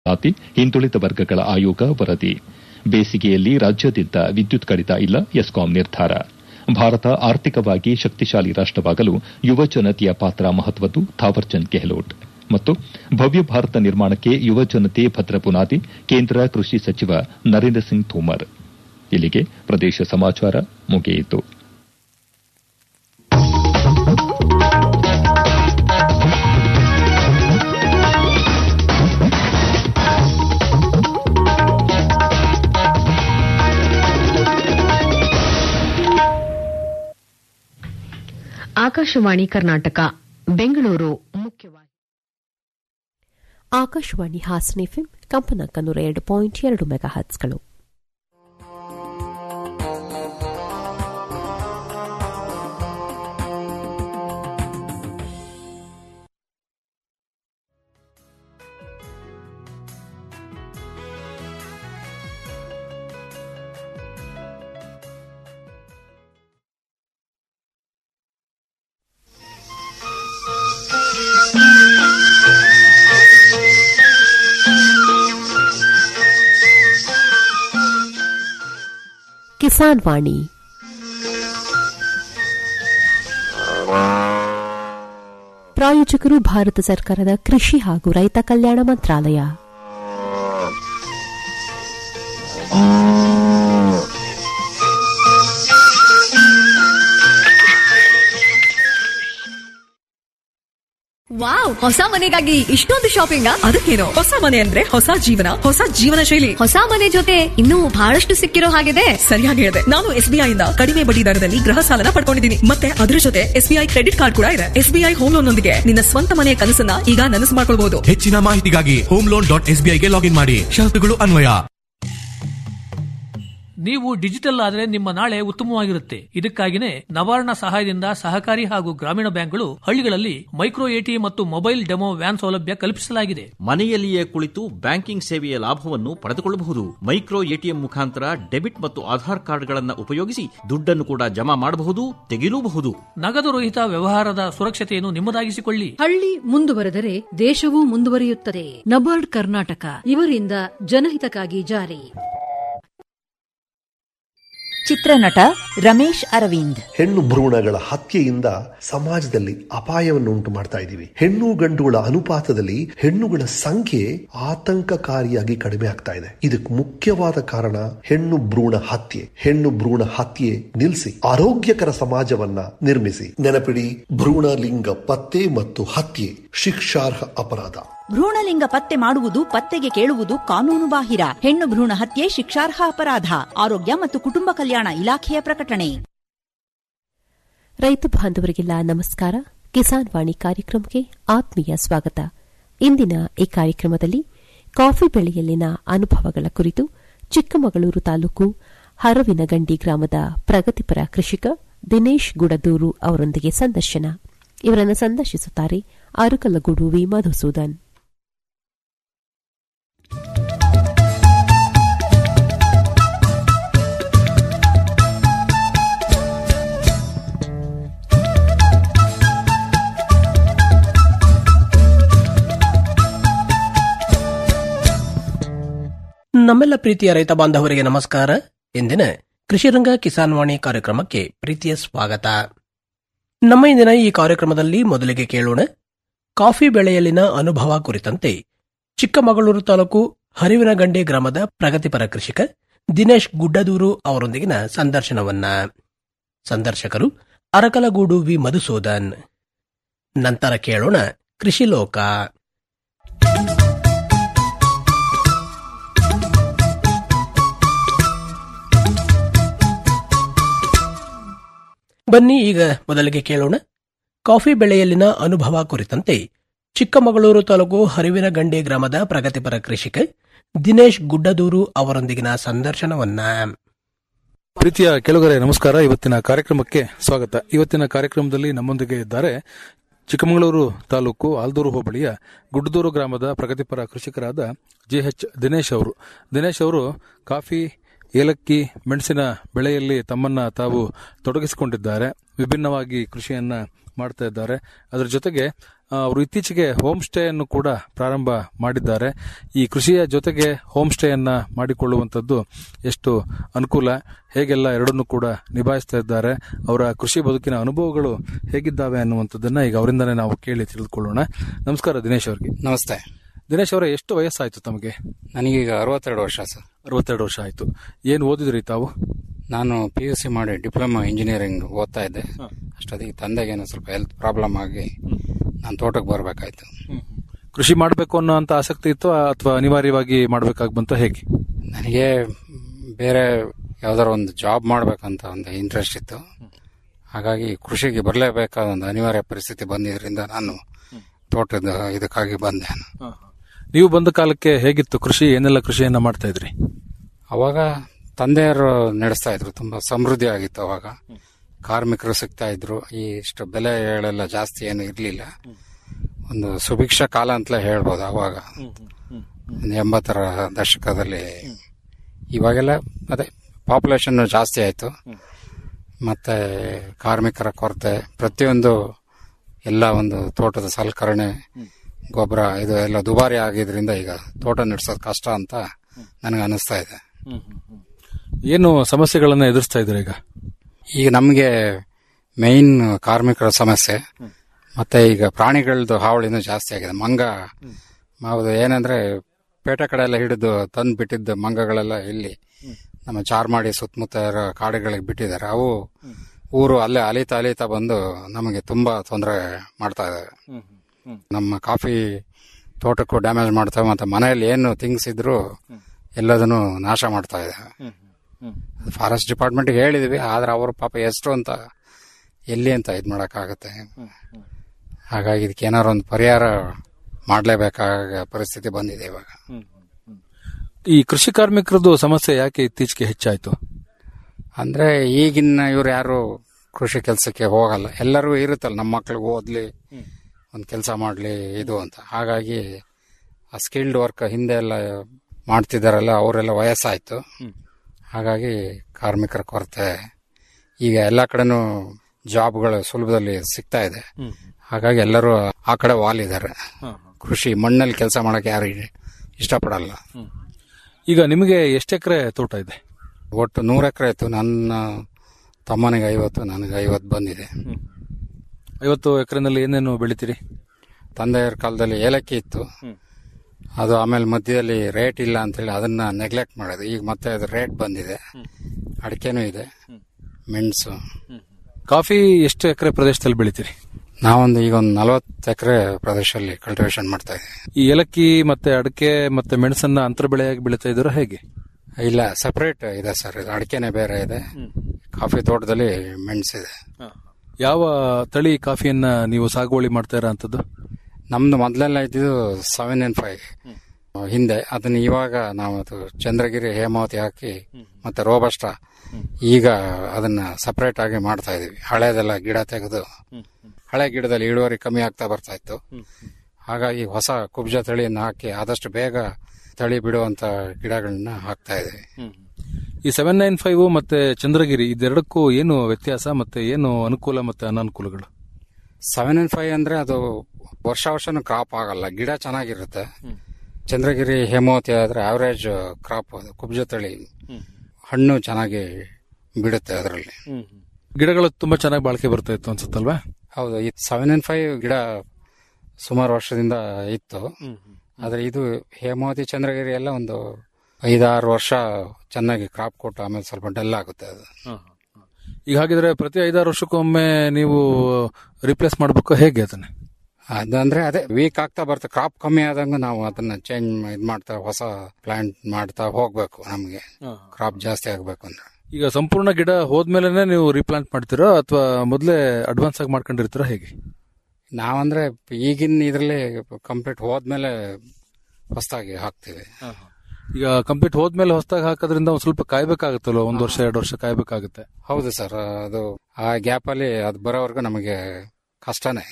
ಾತಿ ಹಿಂದುಳಿದ ವರ್ಗಗಳ ಆಯೋಗ ವರದಿ ಬೇಸಿಗೆಯಲ್ಲಿ ರಾಜ್ಯಾದ್ಯಂತ ವಿದ್ಯುತ್ ಕಡಿತ ಇಲ್ಲ ಎಸ್ಕಾಂ ನಿರ್ಧಾರ ಭಾರತ ಆರ್ಥಿಕವಾಗಿ ಶಕ್ತಿಶಾಲಿ ರಾಷ್ಟವಾಗಲು ಯುವಜನತೆಯ ಪಾತ್ರ ಮಹತ್ವದ್ದು ಥಾವರ್ಚಂದ್ ಗೆಹ್ಲೋಟ್ ಮತ್ತು ಭವ್ಯ ಭಾರತ ನಿರ್ಮಾಣಕ್ಕೆ ಯುವಜನತೆ ಭದ್ರ ಬುನಾದಿ ಕೇಂದ್ರ ಕೃಷಿ ಸಚಿವ ನರೇಂದ್ರ ಸಿಂಗ್ ತೋಮರ್ ಇಲ್ಲಿಗೆ ಪ್ರದೇಶ ಸಮಾಚಾರ ಮುಗಿಯಿತು ಆಕಾಶವಾಣಿ ಕರ್ನಾಟಕ ಬೆಂಗಳೂರು ಮುಖ್ಯವಾಹಿನಿ ಆಕಾಶವಾಣಿ ಹಾಸನ ಎಫ್ಎಂ ಕಂಪನಾಂಕ ನೂರ ಎರಡು ಪಾಯಿಂಟ್ ಎರಡು ಮೆಗಾ ಹರ್ಟ್ಸ್ಗಳು ಕಿಸಾನ್ ವಾಣಿ ಪ್ರಾಯೋಜಕರು ಭಾರತ ಸರ್ಕಾರದ ಕೃಷಿ ಹಾಗೂ ರೈತ ಕಲ್ಯಾಣ ಮಂತ್ರಾಲಯ ವಾವ್ ಹೊಸ ಮನೆಗಾಗಿ ಇಷ್ಟೊಂದು ಶಾಪಿಂಗ್ ಅದಕ್ಕೇನು ಹೊಸ ಮನೆ ಅಂದ್ರೆ ಹೊಸ ಜೀವನ ಹೊಸ ಜೀವನ ಶೈಲಿ ಹೊಸ ಮನೆ ಜೊತೆ ಇನ್ನೂ ಬಹಳಷ್ಟು ಸಿಕ್ಕಿರೋ ಹಾಗಿದೆ ಸರಿಯಾಗಿ ಹೇಳಿದೆ ನಾನು ಎಸ್ಬಿಐ ಇಂದ ಕಡಿಮೆ ಬಡ್ಡಿ ದರದಲ್ಲಿ ಗೃಹ ಸಾಲನ ಪಡ್ಕೊಂಡಿದ್ದೀನಿ ಮತ್ತೆ ಅದರ ಜೊತೆ ಎಸ್ಬಿಐ ಕ್ರೆಡಿಟ್ ಕಾರ್ಡ್ ಕೂಡ ಇದೆ ಎಸ್ಬಿಐ ಹೋಮ್ ಲೋನ್ ನೊಂದಿಗೆ ನಿನ್ನ ಸ್ವಂತ ಮನೆಯ ಕನಸನ್ನ ಈಗ ನನಸು ಮಾಡ್ಕೊಳ್ಬಹುದು ಹೆಚ್ಚಿನ ಮಾಹಿತಿಗಾಗಿ ಹೋಮ್ ಲೋನ್ ಡಾಟ್ ಎಸ್ಬಿಐಗೆ ಲಾಗಿನ್ ಮಾಡಿ ಷರತ್ತುಗಳು ಅನ್ವಯ ನೀವು ಡಿಜಿಟಲ್ ಆದರೆ ನಿಮ್ಮ ನಾಳೆ ಉತ್ತಮವಾಗಿರುತ್ತೆ ಇದಕ್ಕಾಗಿನೇ ನವಾರ್ಣ ಸಹಾಯದಿಂದ ಸಹಕಾರಿ ಹಾಗೂ ಗ್ರಾಮೀಣ ಬ್ಯಾಂಕ್ಗಳು ಹಳ್ಳಿಗಳಲ್ಲಿ ಮೈಕ್ರೋ ಎಟಿ ಮತ್ತು ಮೊಬೈಲ್ ಡೆಮೋ ವ್ಯಾನ್ ಸೌಲಭ್ಯ ಕಲ್ಪಿಸಲಾಗಿದೆ ಮನೆಯಲ್ಲಿಯೇ ಕುಳಿತು ಬ್ಯಾಂಕಿಂಗ್ ಸೇವೆಯ ಲಾಭವನ್ನು ಪಡೆದುಕೊಳ್ಳಬಹುದು ಮೈಕ್ರೋ ಎಟಿಎಂ ಮುಖಾಂತರ ಡೆಬಿಟ್ ಮತ್ತು ಆಧಾರ್ ಕಾರ್ಡ್ಗಳನ್ನು ಉಪಯೋಗಿಸಿ ದುಡ್ಡನ್ನು ಕೂಡ ಜಮಾ ಮಾಡಬಹುದು ತೆಗೆಯಲೂಬಹುದು ನಗದು ರಹಿತ ವ್ಯವಹಾರದ ಸುರಕ್ಷತೆಯನ್ನು ನಿಮ್ಮದಾಗಿಸಿಕೊಳ್ಳಿ ಹಳ್ಳಿ ಮುಂದುವರೆದರೆ ದೇಶವೂ ಮುಂದುವರಿಯುತ್ತದೆ ನಬಾರ್ಡ್ ಕರ್ನಾಟಕ ಇವರಿಂದ ಜನಹಿತಕ್ಕಾಗಿ ಜಾರಿ ಚಿತ್ರನಟ ರಮೇಶ್ ಅರವಿಂದ್ ಹೆಣ್ಣು ಭ್ರೂಣಗಳ ಹತ್ಯೆಯಿಂದ ಸಮಾಜದಲ್ಲಿ ಅಪಾಯವನ್ನು ಉಂಟು ಮಾಡ್ತಾ ಇದ್ದೀವಿ ಹೆಣ್ಣು ಗಂಡುಗಳ ಅನುಪಾತದಲ್ಲಿ ಹೆಣ್ಣುಗಳ ಸಂಖ್ಯೆ ಆತಂಕಕಾರಿಯಾಗಿ ಕಡಿಮೆ ಆಗ್ತಾ ಇದೆ ಇದಕ್ಕೆ ಮುಖ್ಯವಾದ ಕಾರಣ ಹೆಣ್ಣು ಭ್ರೂಣ ಹತ್ಯೆ ಹೆಣ್ಣು ಭ್ರೂಣ ಹತ್ಯೆ ನಿಲ್ಲಿಸಿ ಆರೋಗ್ಯಕರ ಸಮಾಜವನ್ನ ನಿರ್ಮಿಸಿ ನೆನಪಿಡಿ ಭ್ರೂಣ ಲಿಂಗ ಪತ್ತೆ ಮತ್ತು ಹತ್ಯೆ ಶಿಕ್ಷಾರ್ಹ ಅಪರಾಧ ಭ್ರೂಣಲಿಂಗ ಪತ್ತೆ ಮಾಡುವುದು ಪತ್ತೆಗೆ ಕೇಳುವುದು ಕಾನೂನು ಬಾಹಿರ ಹೆಣ್ಣು ಭ್ರೂಣ ಹತ್ಯೆ ಶಿಕ್ಷಾರ್ಹ ಅಪರಾಧ ಆರೋಗ್ಯ ಮತ್ತು ಕುಟುಂಬ ಕಲ್ಯಾಣ ಇಲಾಖೆಯ ಪ್ರಕಟಣೆ ರೈತ ಬಾಂಧವರಿಗೆಲ್ಲ ನಮಸ್ಕಾರ ಕಿಸಾನ್ ವಾಣಿ ಕಾರ್ಯಕ್ರಮಕ್ಕೆ ಆತ್ಮೀಯ ಸ್ವಾಗತ ಇಂದಿನ ಈ ಕಾರ್ಯಕ್ರಮದಲ್ಲಿ ಕಾಫಿ ಬೆಳೆಯಲ್ಲಿನ ಅನುಭವಗಳ ಕುರಿತು ಚಿಕ್ಕಮಗಳೂರು ತಾಲೂಕು ಹರವಿನಗಂಡಿ ಗ್ರಾಮದ ಪ್ರಗತಿಪರ ಕೃಷಿಕ ದಿನೇಶ್ ಗುಡದೂರು ಅವರೊಂದಿಗೆ ಸಂದರ್ಶನ ಇವರನ್ನು ಸಂದರ್ಶಿಸುತ್ತಾರೆ ಅರುಕಲಗೂಡು ವಿ ಮಧುಸೂದನ್ ನಮ್ಮೆಲ್ಲ ಪ್ರೀತಿಯ ರೈತ ಬಾಂಧವರಿಗೆ ನಮಸ್ಕಾರ ಇಂದಿನ ಕೃಷಿರಂಗ ಕಿಸಾನ್ ವಾಣಿ ಕಾರ್ಯಕ್ರಮಕ್ಕೆ ಪ್ರೀತಿಯ ಸ್ವಾಗತ ನಮ್ಮ ಇಂದಿನ ಈ ಕಾರ್ಯಕ್ರಮದಲ್ಲಿ ಮೊದಲಿಗೆ ಕೇಳೋಣ ಕಾಫಿ ಬೆಳೆಯಲ್ಲಿನ ಅನುಭವ ಕುರಿತಂತೆ ಚಿಕ್ಕಮಗಳೂರು ತಾಲೂಕು ಹರಿವಿನಗಂಡೆ ಗ್ರಾಮದ ಪ್ರಗತಿಪರ ಕೃಷಿಕ ದಿನೇಶ್ ಗುಡ್ಡದೂರು ಅವರೊಂದಿಗಿನ ಸಂದರ್ಶನವನ್ನ ಸಂದರ್ಶಕರು ಅರಕಲಗೂಡು ವಿ ಮಧುಸೂದನ್ ನಂತರ ಕೇಳೋಣ ಕೃಷಿ ಲೋಕ ಬನ್ನಿ ಈಗ ಮೊದಲಿಗೆ ಕೇಳೋಣ ಕಾಫಿ ಬೆಳೆಯಲ್ಲಿನ ಅನುಭವ ಕುರಿತಂತೆ ಚಿಕ್ಕಮಗಳೂರು ತಾಲೂಕು ಹರಿವಿನಗಂಡೆ ಗ್ರಾಮದ ಪ್ರಗತಿಪರ ಕೃಷಿಕ ದಿನೇಶ್ ಗುಡ್ಡದೂರು ಅವರೊಂದಿಗಿನ ಸಂದರ್ಶನವನ್ನ ಪ್ರೀತಿಯ ಕೆಳಗರೆ ನಮಸ್ಕಾರ ಇವತ್ತಿನ ಕಾರ್ಯಕ್ರಮಕ್ಕೆ ಸ್ವಾಗತ ಇವತ್ತಿನ ಕಾರ್ಯಕ್ರಮದಲ್ಲಿ ನಮ್ಮೊಂದಿಗೆ ಇದ್ದಾರೆ ಚಿಕ್ಕಮಗಳೂರು ತಾಲೂಕು ಆಲ್ದೂರು ಹೋಬಳಿಯ ಗುಡ್ಡದೂರು ಗ್ರಾಮದ ಪ್ರಗತಿಪರ ಕೃಷಿಕರಾದ ಜೆಎಚ್ ದಿನೇಶ್ ಅವರು ದಿನೇಶ್ ಅವರು ಕಾಫಿ ಏಲಕ್ಕಿ ಮೆಣಸಿನ ಬೆಳೆಯಲ್ಲಿ ತಮ್ಮನ್ನ ತಾವು ತೊಡಗಿಸಿಕೊಂಡಿದ್ದಾರೆ ವಿಭಿನ್ನವಾಗಿ ಕೃಷಿಯನ್ನ ಮಾಡ್ತಾ ಇದ್ದಾರೆ ಅದರ ಜೊತೆಗೆ ಆ, ಅವರು ಇತ್ತೀಚೆಗೆ ಹೋಮ್ ಸ್ಟೇ ಅನ್ನು ಕೂಡ ಪ್ರಾರಂಭ ಮಾಡಿದ್ದಾರೆ ಈ ಕೃಷಿಯ ಜೊತೆಗೆ ಹೋಮ್ ಸ್ಟೇ ಅನ್ನ ಮಾಡಿಕೊಳ್ಳುವಂತದ್ದು ಎಷ್ಟು ಅನುಕೂಲ ಹೇಗೆಲ್ಲ ಎರಡನ್ನೂ ಕೂಡ ನಿಭಾಯಿಸ್ತಾ ಇದ್ದಾರೆ ಅವರ ಕೃಷಿ ಬದುಕಿನ ಅನುಭವಗಳು ಹೇಗಿದ್ದಾವೆ ಅನ್ನುವಂಥದ್ದನ್ನ ಈಗ ಅವರಿಂದನೇ ನಾವು ಕೇಳಿ ತಿಳಿದುಕೊಳ್ಳೋಣ ನಮಸ್ಕಾರ ದಿನೇಶ್ ಅವರಿಗೆ ನಮಸ್ತೆ ದಿನೇಶ್ ಅವರೇ ಎಷ್ಟು ವಯಸ್ಸಾಯ್ತು ತಮಗೆ ನನಗೀಗ ಅರವತ್ತೆರಡು ವರ್ಷ ಸರ್ ಅರವತ್ತೆರಡು ವರ್ಷ ಆಯ್ತು ಏನು ಓದಿದ್ರಿ ತಾವು ನಾನು ಪಿ ಯು ಸಿ ಮಾಡಿ ಡಿಪ್ಲೊಮಾ ಇಂಜಿನಿಯರಿಂಗ್ ಓದ್ತಾ ಇದ್ದೆ ಅಷ್ಟೊತ್ತಿಗೆ ತಂದೆಗೆ ಏನೋ ಸ್ವಲ್ಪ ಹೆಲ್ತ್ ಪ್ರಾಬ್ಲಮ್ ಆಗಿ ನಾನು ತೋಟಕ್ಕೆ ಬರಬೇಕಾಯ್ತು ಕೃಷಿ ಮಾಡಬೇಕು ಅನ್ನೋ ಅಂತ ಆಸಕ್ತಿ ಇತ್ತು ಅಥವಾ ಅನಿವಾರ್ಯವಾಗಿ ಮಾಡಬೇಕಾಗಿ ಬಂತ ಹೇಗೆ ನನಗೆ ಬೇರೆ ಯಾವ್ದಾರ ಒಂದು ಜಾಬ್ ಮಾಡ್ಬೇಕಂತ ಒಂದು ಇಂಟ್ರೆಸ್ಟ್ ಇತ್ತು ಹಾಗಾಗಿ ಕೃಷಿಗೆ ಬರಲೇಬೇಕಾದ ಒಂದು ಅನಿವಾರ್ಯ ಪರಿಸ್ಥಿತಿ ಬಂದಿದ್ರಿಂದ ನಾನು ತೋಟದ ಇದಕ್ಕಾಗಿ ಬಂದೆ ನೀವು ಬಂದ ಕಾಲಕ್ಕೆ ಹೇಗಿತ್ತು ಕೃಷಿ ಏನೆಲ್ಲ ಕೃಷಿಯನ್ನ ಮಾಡ್ತಾ ಇದ್ರಿ ಅವಾಗ ತಂದೆಯವರು ನಡೆಸ್ತಾ ಇದ್ರು ತುಂಬಾ ಸಮೃದ್ಧಿ ಆಗಿತ್ತು ಅವಾಗ ಕಾರ್ಮಿಕರು ಸಿಗ್ತಾ ಇದ್ರು ಈ ಇಷ್ಟು ಬೆಲೆಗಳೆಲ್ಲ ಜಾಸ್ತಿ ಏನು ಇರಲಿಲ್ಲ ಒಂದು ಸುಭಿಕ್ಷ ಕಾಲ ಅಂತಲೇ ಹೇಳ್ಬೋದು ಅವಾಗ ಒಂದು ಎಂಬತ್ತರ ದಶಕದಲ್ಲಿ ಇವಾಗೆಲ್ಲ ಅದೇ ಪಾಪ್ಯುಲೇಷನ್ ಜಾಸ್ತಿ ಆಯಿತು ಮತ್ತೆ ಕಾರ್ಮಿಕರ ಕೊರತೆ ಪ್ರತಿಯೊಂದು ಎಲ್ಲ ಒಂದು ತೋಟದ ಸಲಕರಣೆ ಗೊಬ್ಬರ ಇದು ಎಲ್ಲ ದುಬಾರಿ ಆಗಿದ್ರಿಂದ ಈಗ ತೋಟ ನಡೆಸೋದು ಕಷ್ಟ ಅಂತ ನನಗೆ ಅನಿಸ್ತಾ ಇದೆ ಏನು ಸಮಸ್ಯೆಗಳನ್ನ ಎದುರಿಸ್ತಾ ಇದ್ರಿ ಈಗ ಈಗ ನಮಗೆ ಮೇನ್ ಕಾರ್ಮಿಕರ ಸಮಸ್ಯೆ ಮತ್ತೆ ಈಗ ಪ್ರಾಣಿಗಳದ್ದು ಹಾವಳಿನೂ ಜಾಸ್ತಿ ಆಗಿದೆ ಮಂಗ ಹೌದು ಏನಂದ್ರೆ ಪೇಟೆ ಕಡೆ ಎಲ್ಲ ಹಿಡಿದು ತಂದು ಬಿಟ್ಟಿದ್ದ ಮಂಗಗಳೆಲ್ಲ ಇಲ್ಲಿ ನಮ್ಮ ಚಾರ್ಮಾಡಿ ಸುತ್ತಮುತ್ತ ಇರೋ ಕಾಡುಗಳಿಗೆ ಬಿಟ್ಟಿದ್ದಾರೆ ಅವು ಊರು ಅಲ್ಲೇ ಅಲಿತಾ ಅಲಿತಾ ಬಂದು ನಮಗೆ ತುಂಬಾ ತೊಂದರೆ ಮಾಡ್ತಾ ಇದಾವೆ ನಮ್ಮ ಕಾಫಿ ತೋಟಕ್ಕೂ ಡ್ಯಾಮೇಜ್ ಮಾಡ್ತವೆ ಮತ್ತೆ ಮನೆಯಲ್ಲಿ ಏನು ಥಿಂಗ್ಸ್ ಇದ್ರು ಎಲ್ಲದನ್ನು ನಾಶ ಮಾಡ್ತಾ ಇದ್ದಾವೆ ಫಾರೆಸ್ಟ್ ಡಿಪಾರ್ಟ್ಮೆಂಟ್ಗೆ ಹೇಳಿದ್ವಿ ಆದ್ರೆ ಅವರು ಪಾಪ ಎಷ್ಟು ಅಂತ ಎಲ್ಲಿ ಅಂತ ಇದು ಮಾಡೋಕ್ಕಾಗತ್ತೆ ಹಾಗಾಗಿ ಇದಕ್ಕೆ ಏನಾರು ಒಂದು ಪರಿಹಾರ ಮಾಡಲೇಬೇಕಾಗ ಪರಿಸ್ಥಿತಿ ಬಂದಿದೆ ಇವಾಗ ಈ ಕೃಷಿ ಕಾರ್ಮಿಕರದ್ದು ಸಮಸ್ಯೆ ಯಾಕೆ ಇತ್ತೀಚೆಗೆ ಹೆಚ್ಚಾಯ್ತು ಅಂದ್ರೆ ಈಗಿನ ಇವ್ರು ಯಾರು ಕೃಷಿ ಕೆಲಸಕ್ಕೆ ಹೋಗಲ್ಲ ಎಲ್ಲರಿಗೂ ಇರುತ್ತಲ್ಲ ನಮ್ಮ ಮಕ್ಳಿಗೆ ಓದ್ಲಿ ಒಂದು ಕೆಲಸ ಮಾಡಲಿ ಇದು ಅಂತ ಹಾಗಾಗಿ ಆ ಸ್ಕಿಲ್ಡ್ ವರ್ಕ್ ಹಿಂದೆ ಎಲ್ಲ ಮಾಡ್ತಿದ್ದಾರಲ್ಲ ಅವರೆಲ್ಲ ವಯಸ್ಸಾಯ್ತು ಹಾಗಾಗಿ ಕಾರ್ಮಿಕರ ಕೊರತೆ ಈಗ ಎಲ್ಲ ಕಡೆನೂ ಜಾಬ್ಗಳು ಸುಲಭದಲ್ಲಿ ಸಿಗ್ತಾ ಇದೆ ಹಾಗಾಗಿ ಎಲ್ಲರೂ ಆ ಕಡೆ ವಾಲಿದ್ದಾರೆ ಕೃಷಿ ಮಣ್ಣಲ್ಲಿ ಕೆಲಸ ಮಾಡಕ್ಕೆ ಯಾರು ಇಷ್ಟಪಡಲ್ಲ ಈಗ ನಿಮಗೆ ಎಷ್ಟು ಎಕರೆ ತೋಟ ಇದೆ ಒಟ್ಟು ನೂರು ಎಕರೆ ಇತ್ತು ನನ್ನ ತಮ್ಮನಿಗೆ ಐವತ್ತು ನನಗೆ ಐವತ್ತು ಬಂದಿದೆ ಐವತ್ತು ಎಕರೆನಲ್ಲಿ ಏನೇನು ಬೆಳಿತೀರಿ ತಂದೆಯವ್ರ ಕಾಲದಲ್ಲಿ ಏಲಕ್ಕಿ ಇತ್ತು ಅದು ಆಮೇಲೆ ಮಧ್ಯದಲ್ಲಿ ರೇಟ್ ಇಲ್ಲ ಅಂತೇಳಿ ಅದನ್ನ ನೆಗ್ಲೆಕ್ಟ್ ಮಾಡೋದು ಈಗ ಮತ್ತೆ ಅದು ರೇಟ್ ಬಂದಿದೆ ಅಡಿಕೆನೂ ಇದೆ ಮೆಣಸು ಕಾಫಿ ಎಷ್ಟು ಎಕರೆ ಪ್ರದೇಶದಲ್ಲಿ ಬೆಳಿತೀರಿ ನಾವೊಂದು ಈಗ ಒಂದು ನಲವತ್ತು ಎಕರೆ ಪ್ರದೇಶದಲ್ಲಿ ಕಲ್ಟಿವೇಶನ್ ಮಾಡ್ತಾ ಇದ್ದೀವಿ ಈ ಏಲಕ್ಕಿ ಮತ್ತೆ ಅಡಿಕೆ ಮತ್ತೆ ಮೆಣಸನ್ನ ಅಂತರ ಬೆಳೆಯಾಗಿ ಬೆಳೀತಾ ಇದ್ದೀರಾ ಹೇಗೆ ಇಲ್ಲ ಸಪರೇಟ್ ಇದೆ ಸರ್ ಇದು ಅಡಿಕೆನೆ ಬೇರೆ ಇದೆ ಕಾಫಿ ತೋಟದಲ್ಲಿ ಮೆಣಸಿದೆ ಯಾವ ತಳಿ ಕಾಫಿಯನ್ನ ನೀವು ಸಾಗುವಳಿ ಮಾಡ್ತಾ ಇರೋ ಅಂತದ್ದು ನಮ್ದು ಮೊದಲೆಲ್ಲ ಇದ್ದಿದ್ದು ಸೆವೆನ್ ಎನ್ ಫೈವ್ ಹಿಂದೆ ಅದನ್ನ ಇವಾಗ ನಾವು ಅದು ಚಂದ್ರಗಿರಿ ಹೇಮಾವತಿ ಹಾಕಿ ಮತ್ತೆ ರೋಬಸ್ಟ ಈಗ ಅದನ್ನ ಸಪರೇಟ್ ಆಗಿ ಮಾಡ್ತಾ ಇದೀವಿ ಹಳೇದೆಲ್ಲ ಗಿಡ ತೆಗೆದು ಹಳೆ ಗಿಡದಲ್ಲಿ ಇಳುವರಿ ಕಮ್ಮಿ ಆಗ್ತಾ ಬರ್ತಾ ಇತ್ತು ಹಾಗಾಗಿ ಹೊಸ ಕುಬ್ಜ ತಳಿಯನ್ನ ಹಾಕಿ ಆದಷ್ಟು ಬೇಗ ತಳಿ ಬಿಡುವಂತ ಗಿಡಗಳನ್ನ ಹಾಕ್ತಾ ಇದೀವಿ ಈ ಸೆವೆನ್ ನೈನ್ ಫೈವ್ ಮತ್ತೆ ಚಂದ್ರಗಿರಿ ಇದೆರಡಕ್ಕೂ ಏನು ವ್ಯತ್ಯಾಸ ಮತ್ತೆ ಏನು ಅನುಕೂಲ ಮತ್ತೆ ಅನಾನುಕೂಲಗಳು ಸೆವೆನ್ ಅಂಡ್ ಫೈವ್ ಅಂದ್ರೆ ಅದು ವರ್ಷ ವರ್ಷನೂ ಕ್ರಾಪ್ ಆಗಲ್ಲ ಗಿಡ ಚೆನ್ನಾಗಿರುತ್ತೆ ಚಂದ್ರಗಿರಿ ಹೇಮಾವತಿ ಆದ್ರೆ ಆವರೇಜ್ ಕ್ರಾಪ್ ಅದು ಕುಬ್ಜ ತಳಿ ಹಣ್ಣು ಚೆನ್ನಾಗಿ ಬಿಡುತ್ತೆ ಅದರಲ್ಲಿ ಗಿಡಗಳು ತುಂಬಾ ಚೆನ್ನಾಗಿ ಬಾಳಿಕೆ ಬರ್ತಾ ಇತ್ತು ಅನ್ಸುತ್ತಲ್ವಾ ಹೌದು ಈ ಸೆವೆನ್ ಅಂಡ್ ಫೈವ್ ಗಿಡ ಸುಮಾರು ವರ್ಷದಿಂದ ಇತ್ತು ಆದ್ರೆ ಇದು ಹೇಮಾವತಿ ಚಂದ್ರಗಿರಿ ಎಲ್ಲ ಒಂದು ಐದಾರು ವರ್ಷ ಚೆನ್ನಾಗಿ ಕ್ರಾಪ್ ಕೊಟ್ಟು ಆಮೇಲೆ ಸ್ವಲ್ಪ ಡಲ್ ಆಗುತ್ತೆ ಅದು ಈಗ ಹಾಗಿದ್ರೆ ಪ್ರತಿ ಐದಾರು ವರ್ಷಕ್ಕೊಮ್ಮೆ ನೀವು ರಿಪ್ಲೇಸ್ ಮಾಡಬೇಕು ಹೇಗೆ ಅದನ್ನ ಅದಂದ್ರೆ ಅದೇ ವೀಕ್ ಆಗ್ತಾ ಬರುತ್ತೆ ಕ್ರಾಪ್ ಕಮ್ಮಿ ಆದಂಗ ನಾವು ಅದನ್ನ ಚೇಂಜ್ ಇದ್ ಮಾಡ್ತಾ ಹೊಸ ಪ್ಲಾಂಟ್ ಮಾಡ್ತಾ ಹೋಗ್ಬೇಕು ನಮ್ಗೆ ಕ್ರಾಪ್ ಜಾಸ್ತಿ ಆಗ್ಬೇಕು ಅಂದ್ರೆ ಈಗ ಸಂಪೂರ್ಣ ಗಿಡ ಹೋದ್ಮೇಲೆ ನೀವು ರೀಪ್ಲಾಂಟ್ ಮಾಡ್ತೀರಾ ಅಥವಾ ಮೊದಲೇ ಅಡ್ವಾನ್ಸ್ ಆಗಿ ಮಾಡ್ಕೊಂಡಿರ್ತೀರಾ ಹೇಗೆ ನಾವಂದ್ರೆ ಈಗಿನ ಇದ್ರಲ್ಲಿ ಕಂಪ್ಲೀಟ್ ಹೋದ್ಮೇಲೆ ಹೊಸದಾಗಿ ಹಾಕ್ತಿವಿ ಈಗ ಕಂಪ್ಲೀಟ್ ಹೋದ್ಮೇಲೆ ಹೊಸದಾಗಿ ಹಾಕೋದ್ರಿಂದ ಒಂದ್ ಸ್ವಲ್ಪ ಕಾಯ್ಬೇಕಾಗುತ್ತಲ್ವ ಒಂದ್ ವರ್ಷ ಎರಡು ವರ್ಷ ಕಾಯ್ಬೇಕಾಗುತ್ತೆ ಹೌದು ಸರ್ ಅದು ಆ ಗ್ಯಾಪ್ ಅಲ್ಲಿ ಅದು ಬರೋವರೆಗೂ ನಮಗೆ ಕಷ್ಟನೇ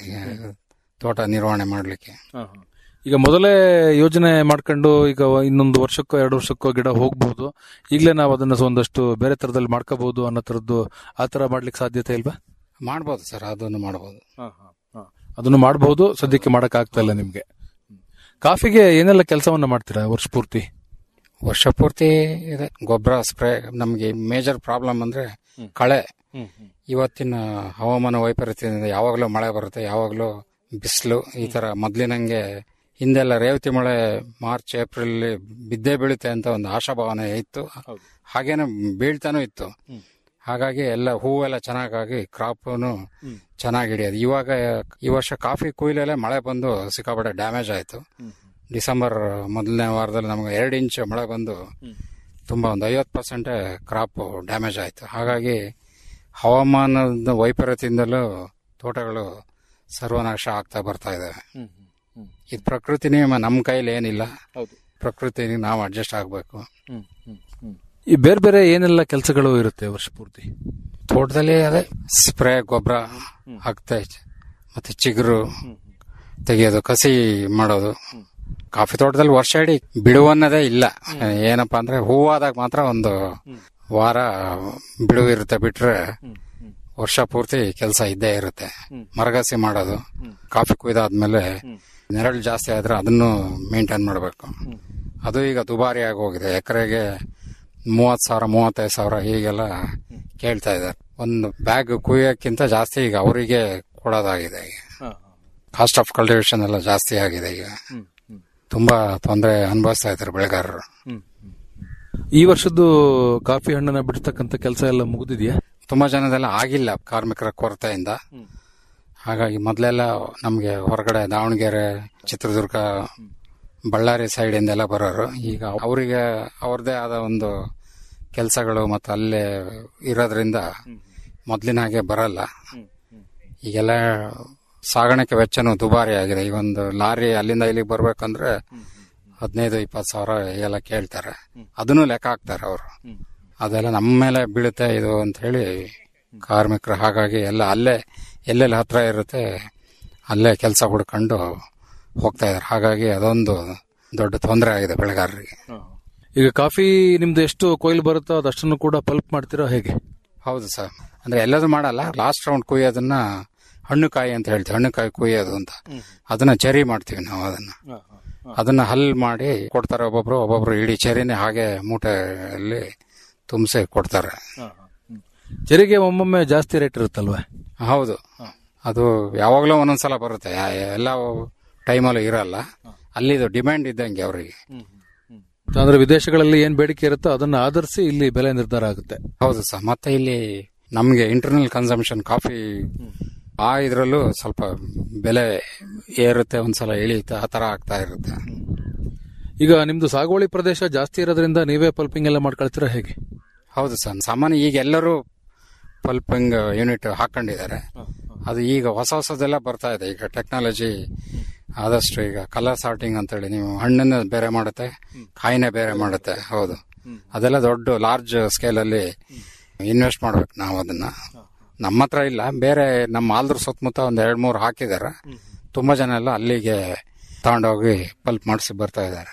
ತೋಟ ನಿರ್ವಹಣೆ ಮಾಡ್ಲಿಕ್ಕೆ ಈಗ ಮೊದಲೇ ಯೋಜನೆ ಮಾಡ್ಕೊಂಡು ಈಗ ಇನ್ನೊಂದು ವರ್ಷಕ್ಕೋ ಎರಡು ವರ್ಷಕ್ಕೋ ಗಿಡ ಹೋಗ್ಬಹುದು ಈಗಲೇ ನಾವು ಅದನ್ನ ಒಂದಷ್ಟು ಬೇರೆ ತರದಲ್ಲಿ ಮಾಡ್ಕೋಬಹುದು ಅನ್ನೋ ತರದ್ದು ಆ ತರ ಮಾಡ್ಲಿಕ್ಕೆ ಸಾಧ್ಯತೆ ಇಲ್ವಾ ಮಾಡ್ಬೋದು ಸರ್ ಅದನ್ನು ಮಾಡ್ಬೋದು ಅದನ್ನು ಮಾಡಬಹುದು ಸದ್ಯಕ್ಕೆ ಮಾಡಕ್ ಆಗ್ತಾ ಇಲ್ಲ ನಿಮ್ಗೆ ಕಾಫಿಗೆ ಏನೆಲ್ಲ ಕೆಲಸವನ್ನ ಮಾಡ್ತೀರಾ ವರ್ಷ ಪೂರ್ತಿ ವರ್ಷ ಪೂರ್ತಿ ಇದೆ ಗೊಬ್ಬರ ಸ್ಪ್ರೇ ನಮಗೆ ಮೇಜರ್ ಪ್ರಾಬ್ಲಮ್ ಅಂದ್ರೆ ಕಳೆ ಇವತ್ತಿನ ಹವಾಮಾನ ವೈಪರೀತ್ಯದಿಂದ ಯಾವಾಗಲೂ ಮಳೆ ಬರುತ್ತೆ ಯಾವಾಗಲೂ ಬಿಸಿಲು ಈ ತರ ಮೊದ್ಲಿನಂಗೆ ಹಿಂದೆಲ್ಲ ರೇವತಿ ಮಳೆ ಮಾರ್ಚ್ ಏಪ್ರಿಲ್ ಬಿದ್ದೇ ಬೀಳುತ್ತೆ ಅಂತ ಒಂದು ಆಶಾಭಾವನೆ ಇತ್ತು ಹಾಗೇನೆ ಬೀಳ್ತಾನೂ ಇತ್ತು ಹಾಗಾಗಿ ಎಲ್ಲ ಹೂವೆಲ್ಲ ಚೆನ್ನಾಗಾಗಿ ಕ್ರಾಪ್ನು ಚೆನ್ನಾಗಿ ಹಿಡಿಯೋದು ಇವಾಗ ಈ ವರ್ಷ ಕಾಫಿ ಕೊಯ್ಲಲ್ಲೇ ಮಳೆ ಬಂದು ಸಿಕ್ಕಾಪಟ್ಟೆ ಡ್ಯಾಮೇಜ್ ಆಯ್ತು ಡಿಸೆಂಬರ್ ಮೊದಲನೇ ವಾರದಲ್ಲಿ ನಮಗೆ ಎರಡು ಇಂಚ್ ಮಳೆ ಬಂದು ತುಂಬಾ ಒಂದು ಐವತ್ತು ಪರ್ಸೆಂಟ್ ಕ್ರಾಪ್ ಡ್ಯಾಮೇಜ್ ಆಯ್ತು ಹಾಗಾಗಿ ಹವಾಮಾನದ ವೈಪರೀತ್ಯದಿಂದಲೂ ತೋಟಗಳು ಸರ್ವನಾಶ ಆಗ್ತಾ ಬರ್ತಾ ಇದಾವೆ ಇದು ಪ್ರಕೃತಿ ನಿಯಮ ನಮ್ಮ ಕೈಲಿ ಏನಿಲ್ಲ ಪ್ರಕೃತಿಗೆ ನಾವು ಅಡ್ಜಸ್ಟ್ ಆಗಬೇಕು ಈ ಬೇರೆ ಬೇರೆ ಏನೆಲ್ಲ ಕೆಲಸಗಳು ಇರುತ್ತೆ ವರ್ಷ ಪೂರ್ತಿ ತೋಟದಲ್ಲಿ ಅದೇ ಸ್ಪ್ರೇ ಗೊಬ್ಬರ ಹಾಕ್ತಾ ಮತ್ತೆ ಚಿಗುರು ತೆಗೆಯೋದು ಕಸಿ ಮಾಡೋದು ಕಾಫಿ ತೋಟದಲ್ಲಿ ವರ್ಷ ಇಡೀ ಬಿಡುವನ್ನದೇ ಇಲ್ಲ ಏನಪ್ಪಾ ಅಂದ್ರೆ ಹೂವಾದಾಗ ಮಾತ್ರ ಒಂದು ವಾರ ಬಿಡುವು ಇರುತ್ತೆ ಬಿಟ್ರೆ ವರ್ಷ ಪೂರ್ತಿ ಕೆಲಸ ಇದ್ದೇ ಇರುತ್ತೆ ಮರಗಸಿ ಮಾಡೋದು ಕಾಫಿ ಕುಯ್ದಾದ್ಮೇಲೆ ನೆರಳು ಜಾಸ್ತಿ ಆದ್ರೆ ಅದನ್ನು ಮೇಂಟೈನ್ ಮಾಡಬೇಕು ಅದು ಈಗ ದುಬಾರಿ ಆಗಿ ಹೋಗಿದೆ ಎಕರೆಗೆ ಮೂವತ್ ಸಾವಿರ ಮೂವತ್ತೈದು ಸಾವಿರ ಹೀಗೆಲ್ಲ ಕೇಳ್ತಾ ಇದ್ದಾರೆ ಒಂದು ಬ್ಯಾಗ್ ಕುಯ್ಯಕ್ಕಿಂತ ಜಾಸ್ತಿ ಈಗ ಅವರಿಗೆ ಕೊಡೋದಾಗಿದೆ ಈಗ ಕಾಸ್ಟ್ ಆಫ್ ಕಲ್ಟಿವೇಶನ್ ಎಲ್ಲ ಜಾಸ್ತಿ ಆಗಿದೆ ಈಗ ತುಂಬಾ ತೊಂದರೆ ಅನುಭವಿಸ್ತಾ ಇದ್ದಾರೆ ಬೆಳೆಗಾರರು ಈ ವರ್ಷದ್ದು ಕಾಫಿ ಹಣ್ಣನ್ನ ಬಿಡ್ತಕ್ಕಂತ ಕೆಲಸ ಎಲ್ಲ ಮುಗಿದಿದೆಯಾ ತುಂಬಾ ಜನದೆಲ್ಲ ಆಗಿಲ್ಲ ಕಾರ್ಮಿಕರ ಕೊರತೆಯಿಂದ ಹಾಗಾಗಿ ಮೊದಲೆಲ್ಲ ನಮಗೆ ಹೊರಗಡೆ ದಾವಣಗೆರೆ ಚಿತ್ರದುರ್ಗ ಬಳ್ಳಾರಿ ಸೈಡ್ ಇಂದೆಲ್ಲ ಬರೋರು ಈಗ ಅವರಿಗೆ ಅವ್ರದೇ ಆದ ಒಂದು ಕೆಲಸಗಳು ಮತ್ತು ಅಲ್ಲೇ ಇರೋದ್ರಿಂದ ಮೊದಲಿನ ಹಾಗೆ ಬರಲ್ಲ ಈಗೆಲ್ಲ ಸಾಗಾಣಿಕೆ ವೆಚ್ಚನೂ ದುಬಾರಿ ಆಗಿದೆ ಈ ಒಂದು ಲಾರಿ ಅಲ್ಲಿಂದ ಇಲ್ಲಿಗೆ ಬರ್ಬೇಕಂದ್ರೆ ಹದಿನೈದು ಇಪ್ಪತ್ತು ಸಾವಿರ ಎಲ್ಲ ಕೇಳ್ತಾರೆ ಅದನ್ನು ಲೆಕ್ಕ ಹಾಕ್ತಾರೆ ಅವರು ಅದೆಲ್ಲ ನಮ್ಮ ಮೇಲೆ ಬೀಳುತ್ತೆ ಇದು ಅಂತ ಹೇಳಿ ಕಾರ್ಮಿಕರು ಹಾಗಾಗಿ ಎಲ್ಲ ಅಲ್ಲೇ ಎಲ್ಲೆಲ್ಲಿ ಹತ್ರ ಇರುತ್ತೆ ಅಲ್ಲೇ ಕೆಲಸ ಹುಡ್ಕೊಂಡು ಹೋಗ್ತಾ ಇದಾರೆ ಹಾಗಾಗಿ ಅದೊಂದು ದೊಡ್ಡ ತೊಂದರೆ ಆಗಿದೆ ಬೆಳೆಗಾರರಿಗೆ ಈಗ ಕಾಫಿ ನಿಮ್ದು ಎಷ್ಟು ಕೊಯ್ಲು ಬರುತ್ತೋ ಅದಷ್ಟನ್ನು ಕೂಡ ಪಲ್ಪ್ ಮಾಡ್ತೀರಾ ಹೇಗೆ ಹೌದು ಸರ್ ಅಂದ್ರೆ ಎಲ್ಲದೂ ಮಾಡಲ್ಲ ಲಾಸ್ಟ್ ರೌಂಡ್ ಕುಯ್ಯೋದನ್ನ ಹಣ್ಣುಕಾಯಿ ಅಂತ ಹೇಳ್ತೀವಿ ಹಣ್ಣುಕಾಯಿ ಕುಯ್ಯೋದು ಅಂತ ಅದನ್ನ ಚೆರಿ ಮಾಡ್ತೀವಿ ನಾವು ಅದನ್ನ ಅದನ್ನ ಹಲ್ ಮಾಡಿ ಕೊಡ್ತಾರೆ ಒಬ್ಬೊಬ್ರು ಒಬ್ಬೊಬ್ರು ಇಡೀ ಚೆರಿನೇ ಹಾಗೆ ಮೂಟೆಯಲ್ಲಿ ತುಂಬಿಸಿ ಕೊಡ್ತಾರೆ ಚೆರಿಗೆ ಒಮ್ಮೊಮ್ಮೆ ಜಾಸ್ತಿ ರೇಟ್ ಇರುತ್ತಲ್ವಾ ಹೌದು ಅದು ಯಾವಾಗಲೂ ಒಂದೊಂದ್ಸಲ ಬರುತ್ತೆ ಯಾ- ಎಲ್ಲ ಟೈಮಲ್ಲೂ ಇರಲ್ಲ ಅಲ್ಲಿದು ಡಿಮ್ಯಾಂಡ್ ಇದ್ದಂಗೆ ಅವರಿಗೆ ಅಂದ್ರೆ ವಿದೇಶಗಳಲ್ಲಿ ಏನ್ ಬೇಡಿಕೆ ಇರುತ್ತೋ ಅದನ್ನ ಆಧರಿಸಿ ಇಲ್ಲಿ ಬೆಲೆ ನಿರ್ಧಾರ ಆಗುತ್ತೆ ಹೌದು ಸರ್ ಮತ್ತೆ ಇಲ್ಲಿ ನಮಗೆ ಇಂಟರ್ನಲ್ ಕನ್ಸಂಪ್ಷನ್ ಕಾಫಿ ಆ ಇದ್ರಲ್ಲೂ ಸ್ವಲ್ಪ ಬೆಲೆ ಏರುತ್ತೆ ಒಂದ್ಸಲ ಇಳಿಯುತ್ತೆ ಆ ತರ ಆಗ್ತಾ ಇರುತ್ತೆ ಈಗ ನಿಮ್ದು ಸಾಗುವಳಿ ಪ್ರದೇಶ ಜಾಸ್ತಿ ಇರೋದ್ರಿಂದ ನೀವೇ ಪಲ್ಪಿಂಗ್ ಎಲ್ಲ ಮಾಡ್ಕೊಳ್ತೀರಾ ಹೇಗೆ ಹೌದು ಸರ್ ಸಾಮಾನ್ಯ ಈಗ ಎಲ್ಲರೂ ಪಲ್ಪಿಂಗ್ ಯೂನಿಟ್ ಹಾಕೊಂಡಿದ್ದಾರೆ ಅದು ಈಗ ಹೊಸ ಹೊಸದೆಲ್ಲ ಬರ್ತಾ ಇದೆ ಈಗ ಟೆಕ್ನಾಲಜಿ ಆದಷ್ಟು ಈಗ ಕಲರ್ ಸಾರ್ಟಿಂಗ್ ಅಂತೇಳಿ ನೀವು ಹಣ್ಣನ್ನ ಬೇರೆ ಮಾಡುತ್ತೆ ಕಾಯಿನೇ ಬೇರೆ ಮಾಡುತ್ತೆ ಹೌದು ಅದೆಲ್ಲ ದೊಡ್ಡ ಲಾರ್ಜ್ ಸ್ಕೇಲ್ ಅಲ್ಲಿ ಇನ್ವೆಸ್ಟ್ ಮಾಡ್ಬೇಕು ನಾವು ಅದನ್ನ ನಮ್ಮ ಹತ್ರ ಇಲ್ಲ ಬೇರೆ ನಮ್ಮ ಆಲ್ದ್ರ ಸುತ್ತಮುತ್ತ ಒಂದ್ ಎರಡ್ ಮೂರು ಹಾಕಿದ್ದಾರೆ ತುಂಬಾ ಜನ ಎಲ್ಲ ಅಲ್ಲಿಗೆ ತಗೊಂಡೋಗಿ ಪಲ್ಪ್ ಮಾಡಿಸಿ ಬರ್ತಾ ಇದ್ದಾರೆ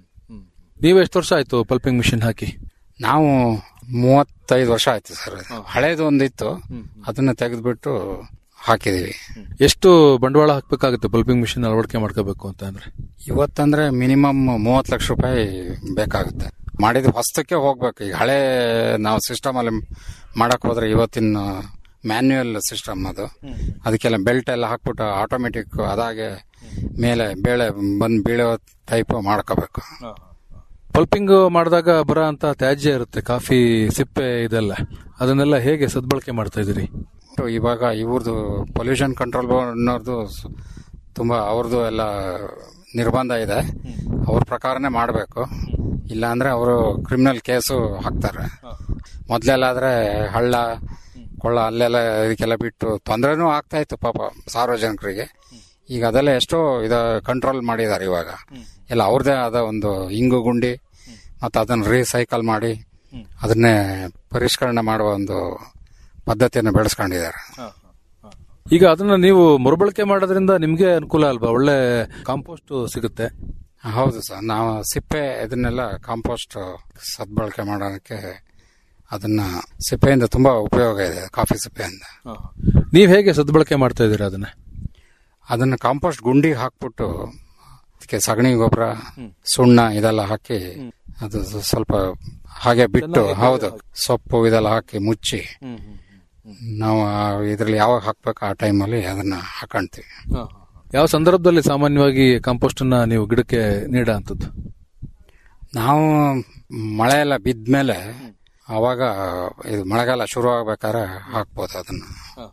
ನೀವು ಎಷ್ಟು ವರ್ಷ ಆಯ್ತು ಪಲ್ಪಿಂಗ್ ಮಿಷಿನ್ ಹಾಕಿ ನಾವು ಮೂವತ್ತೈದು ವರ್ಷ ಆಯ್ತು ಸರ್ ಹಳೇದು ಒಂದಿತ್ತು ಅದನ್ನ ತೆಗೆದ್ಬಿಟ್ಟು ಹಾಕಿದೀವಿ ಎಷ್ಟು ಬಂಡವಾಳ ಹಾಕ್ಬೇಕಾಗುತ್ತೆ ಪಲ್ಪಿಂಗ್ ಮಿಷಿನ್ ಅಳವಡಿಕೆ ಮಾಡ್ಕೋಬೇಕು ಅಂತ ಅಂದ್ರೆ ಇವತ್ತಂದ್ರೆ ಮಿನಿಮಮ್ ಮೂವತ್ತು ಲಕ್ಷ ರೂಪಾಯಿ ಬೇಕಾಗುತ್ತೆ ಮಾಡಿದ ಹೊಸ್ತಕ್ಕೆ ಹೋಗ್ಬೇಕು ಈಗ ಹಳೆ ನಾವು ಸಿಸ್ಟಮ್ ಅಲ್ಲಿ ಮಾಡಕ್ ಹೋದ್ರೆ ಇವತ್ತಿನ ಮ್ಯಾನ್ಯುಯಲ್ ಸಿಸ್ಟಮ್ ಅದು ಅದಕ್ಕೆಲ್ಲ ಬೆಲ್ಟ್ ಎಲ್ಲ ಹಾಕ್ಬಿಟ್ಟು ಆಟೋಮೆಟಿಕ್ ಅದಾಗೆ ಮೇಲೆ ಬೇಳೆ ಬಂದ್ ಬೀಳೋ ಟೈಪ್ ಮಾಡ್ಕೋಬೇಕು ಪಲ್ಪಿಂಗ್ ಮಾಡಿದಾಗ ಬರೋ ಅಂತ ತ್ಯಾಜ್ಯ ಇರುತ್ತೆ ಕಾಫಿ ಸಿಪ್ಪೆ ಇದೆಲ್ಲ ಅದನ್ನೆಲ್ಲ ಹೇಗೆ ಸದ್ಬಳಕೆ ಮಾಡ್ತಾ ಇದೀರಿ ಇವಾಗ ಇವ್ರದ್ದು ಪೊಲ್ಯೂಷನ್ ಕಂಟ್ರೋಲ್ ಅನ್ನೋರ್ದು ಸ್- ತುಂಬಾ ಅವ್ರದ್ದು ಎಲ್ಲ ನಿರ್ಬಂಧ ಇದೆ ಅವ್ರ ಪ್ರಕಾರನೇ ಮಾಡಬೇಕು ಇಲ್ಲಾಂದ್ರೆ ಅವರು ಕ್ರಿಮಿನಲ್ ಕೇಸು ಹಾಕ್ತಾರೆ ಮೊದ್ಲೆಲ್ಲಾದ್ರೆ ಹಳ್ಳ ಕೊಳ್ಳ ಅಲ್ಲೆಲ್ಲ ಇದಕ್ಕೆಲ್ಲ ಬಿಟ್ಟು ತೊಂದರೆನೂ ಆಗ್ತಾ ಇತ್ತು ಪಾಪ ಸಾರ್ವಜನಿಕರಿಗೆ ಈಗ ಅದೆಲ್ಲ ಎಷ್ಟೋ ಇದ ಕಂಟ್ರೋಲ್ ಮಾಡಿದ್ದಾರೆ ಇವಾಗ ಎಲ್ಲ ಅವ್ರದೇ ಆದ ಒಂದು ಇಂಗು ಗುಂಡಿ ಮತ್ತು ಅದನ್ನು ರೀಸೈಕಲ್ ಮಾಡಿ ಅದನ್ನೇ ಪರಿಷ್ಕರಣೆ ಮಾಡುವ ಒಂದು ಪದ್ಧತಿಯನ್ನು ಬೆಳೆಸ್ಕೊಂಡಿದ್ದಾರೆ ಈಗ ಅದನ್ನ ನೀವು ಮರುಬಳಕೆ ಮಾಡೋದ್ರಿಂದ ನಿಮ್ಗೆ ಅನುಕೂಲ ಅಲ್ವಾ ಒಳ್ಳೆ ಕಾಂಪೋಸ್ಟ್ ಸಿಗುತ್ತೆ ಹೌದು ಸರ್ ನಾವು ಸಿಪ್ಪೆ ಇದನ್ನೆಲ್ಲ ಕಾಂಪೋಸ್ಟ್ ಸದ್ಬಳಕೆ ಮಾಡೋದಕ್ಕೆ ಅದನ್ನ ಸಿಪ್ಪೆಯಿಂದ ತುಂಬಾ ಉಪಯೋಗ ಇದೆ ಕಾಫಿ ಸಿಪ್ಪೆಯಿಂದ ನೀವ್ ಹೇಗೆ ಸದ್ಬಳಕೆ ಮಾಡ್ತಾ ಇದೀರಾ ಅದನ್ನ ಅದನ್ನ ಕಾಂಪೋಸ್ಟ್ ಗುಂಡಿಗೆ ಹಾಕ್ಬಿಟ್ಟು ಅದಕ್ಕೆ ಸಗಣಿ ಗೊಬ್ಬರ ಸುಣ್ಣ ಇದೆಲ್ಲ ಹಾಕಿ ಅದು ಸ್ವಲ್ಪ ಹಾಗೆ ಬಿಟ್ಟು ಹೌದು ಸೊಪ್ಪು ಇದೆಲ್ಲ ಹಾಕಿ ಮುಚ್ಚಿ ನಾವು ಇದರಲ್ಲಿ ಯಾವಾಗ ಹಾಕ್ಬೇಕು ಆ ಟೈಮಲ್ಲಿ ಅದನ್ನ ಹಾಕೊಂತೀವಿ ಯಾವ ಸಂದರ್ಭದಲ್ಲಿ ಸಾಮಾನ್ಯವಾಗಿ ಕಾಂಪೋಸ್ಟ್ ಅನ್ನ ನೀವು ಗಿಡಕ್ಕೆ ನೀಡೋ ಅಂತದ್ದು ನಾವು ಮಳೆ ಎಲ್ಲ ಬಿದ್ಮೇಲೆ ಅವಾಗ ಇದು ಮಳೆಗಾಲ ಶುರು ಆಗ್ಬೇಕಾದ್ರೆ ಹಾಕ್ಬೋದು ಅದನ್ನ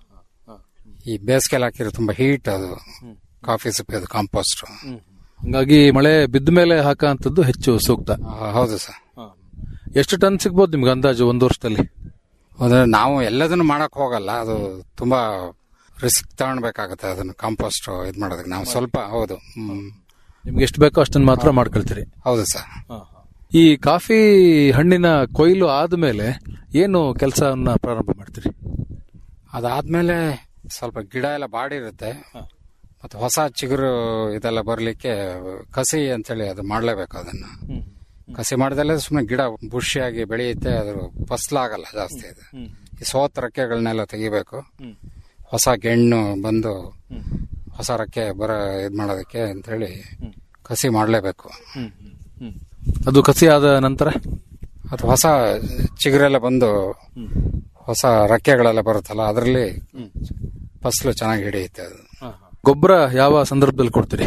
ಈ ಬೇಸಿಗೆಲ್ಲ ಹಾಕಿರೋ ತುಂಬಾ ಹೀಟ್ ಅದು ಕಾಫಿ ಸಿಪ್ಪೆ ಅದು ಕಾಂಪೋಸ್ಟ್ ಹಂಗಾಗಿ ಮಳೆ ಬಿದ್ದ ಮೇಲೆ ಹಾಕ ಅಂತದ್ದು ಹೆಚ್ಚು ಸೂಕ್ತ ಹೌದು ಸರ್ ಎಷ್ಟು ಟನ್ ಸಿಗ್ಬೋದು ನಿಮ್ಗೆ ಅಂದಾಜು ಒಂದು ವರ್ಷದಲ್ಲಿ ಅಂದ್ರೆ ನಾವು ಎಲ್ಲದನ್ನು ಮಾಡಕ್ ಹೋಗಲ್ಲ ಅದು ತುಂಬಾ ರಿಸ್ಕ್ ತಗೊಳ್ಬೇಕಾಗತ್ತೆ ಅದನ್ನ ಕಾಂಪೋಸ್ಟ್ ಇದ್ ಮಾಡೋದಕ್ಕೆ ನಾವು ಸ್ವಲ್ಪ ಹೌದು ಹ್ಮ್. ನಿಮ್ಗೆ ಎಷ್ಟು ಬೇಕೋ ಅಷ್ಟನ್ನ ಮಾತ್ರ ಮಾಡ್ಕೊಳ್ತೀರಿ ಹೌದು ಸರ್ ಈ ಕಾಫಿ ಹಣ್ಣಿನ ಕೊಯ್ಲು ಆದ್ಮೇಲೆ ಏನು ಕೆಲಸವನ್ನ ಪ್ರಾರಂಭ ಮಾಡ್ತೀರಿ ಅದಾದ್ಮೇಲೆ ಸ್ವಲ್ಪ ಗಿಡ ಎಲ್ಲ ಬಾಡಿರುತ್ತೆ ಮತ್ತೆ ಹೊಸ ಚಿಗುರು ಇದೆಲ್ಲ ಬರ್ಲಿಕ್ಕೆ ಕಸಿ ಅಂತೇಳಿ ಅದು ಮಾಡ್ಲೇಬೇಕು ಅದನ್ನ ಕಸಿ ಮಾಡ್ದಲ್ಲೇ ಸುಮ್ಮನೆ ಗಿಡ ಬುಷಿಯಾಗಿ ಬೆಳೆಯುತ್ತೆ ಅದ್ರ ಫಸ್ಲಾಗಲ್ಲ ಜಾಸ್ತಿ ಅದು ಈ ಸೋತ್ ರೆಕ್ಕೆಗಳನ್ನೆಲ್ಲ ತೆಗಿಬೇಕು ಹೊಸ ಗೆಣ್ಣು ಬಂದು ಹೊಸ ರೆಕ್ಕೆ ಬರ ಇದ್ ಮಾಡೋದಕ್ಕೆ ಅಂತೇಳಿ ಕಸಿ ಮಾಡ್ಲೇಬೇಕು ಅದು ಕಸಿ ಆದ ನಂತರ ಅದು ಹೊಸ ಚಿಗುರೆಲ್ಲ ಬಂದು ಹೊಸ ರೆಕ್ಕೆಗಳೆಲ್ಲ ಬರುತ್ತಲ್ಲ ಅದರಲ್ಲಿ ಫಸ್ಲು ಚೆನ್ನಾಗಿ ಹಿಡಿಯುತ್ತೆ ಅದು ಗೊಬ್ಬರ ಯಾವ ಸಂದರ್ಭದಲ್ಲಿ ಕೊಡ್ತೀರಿ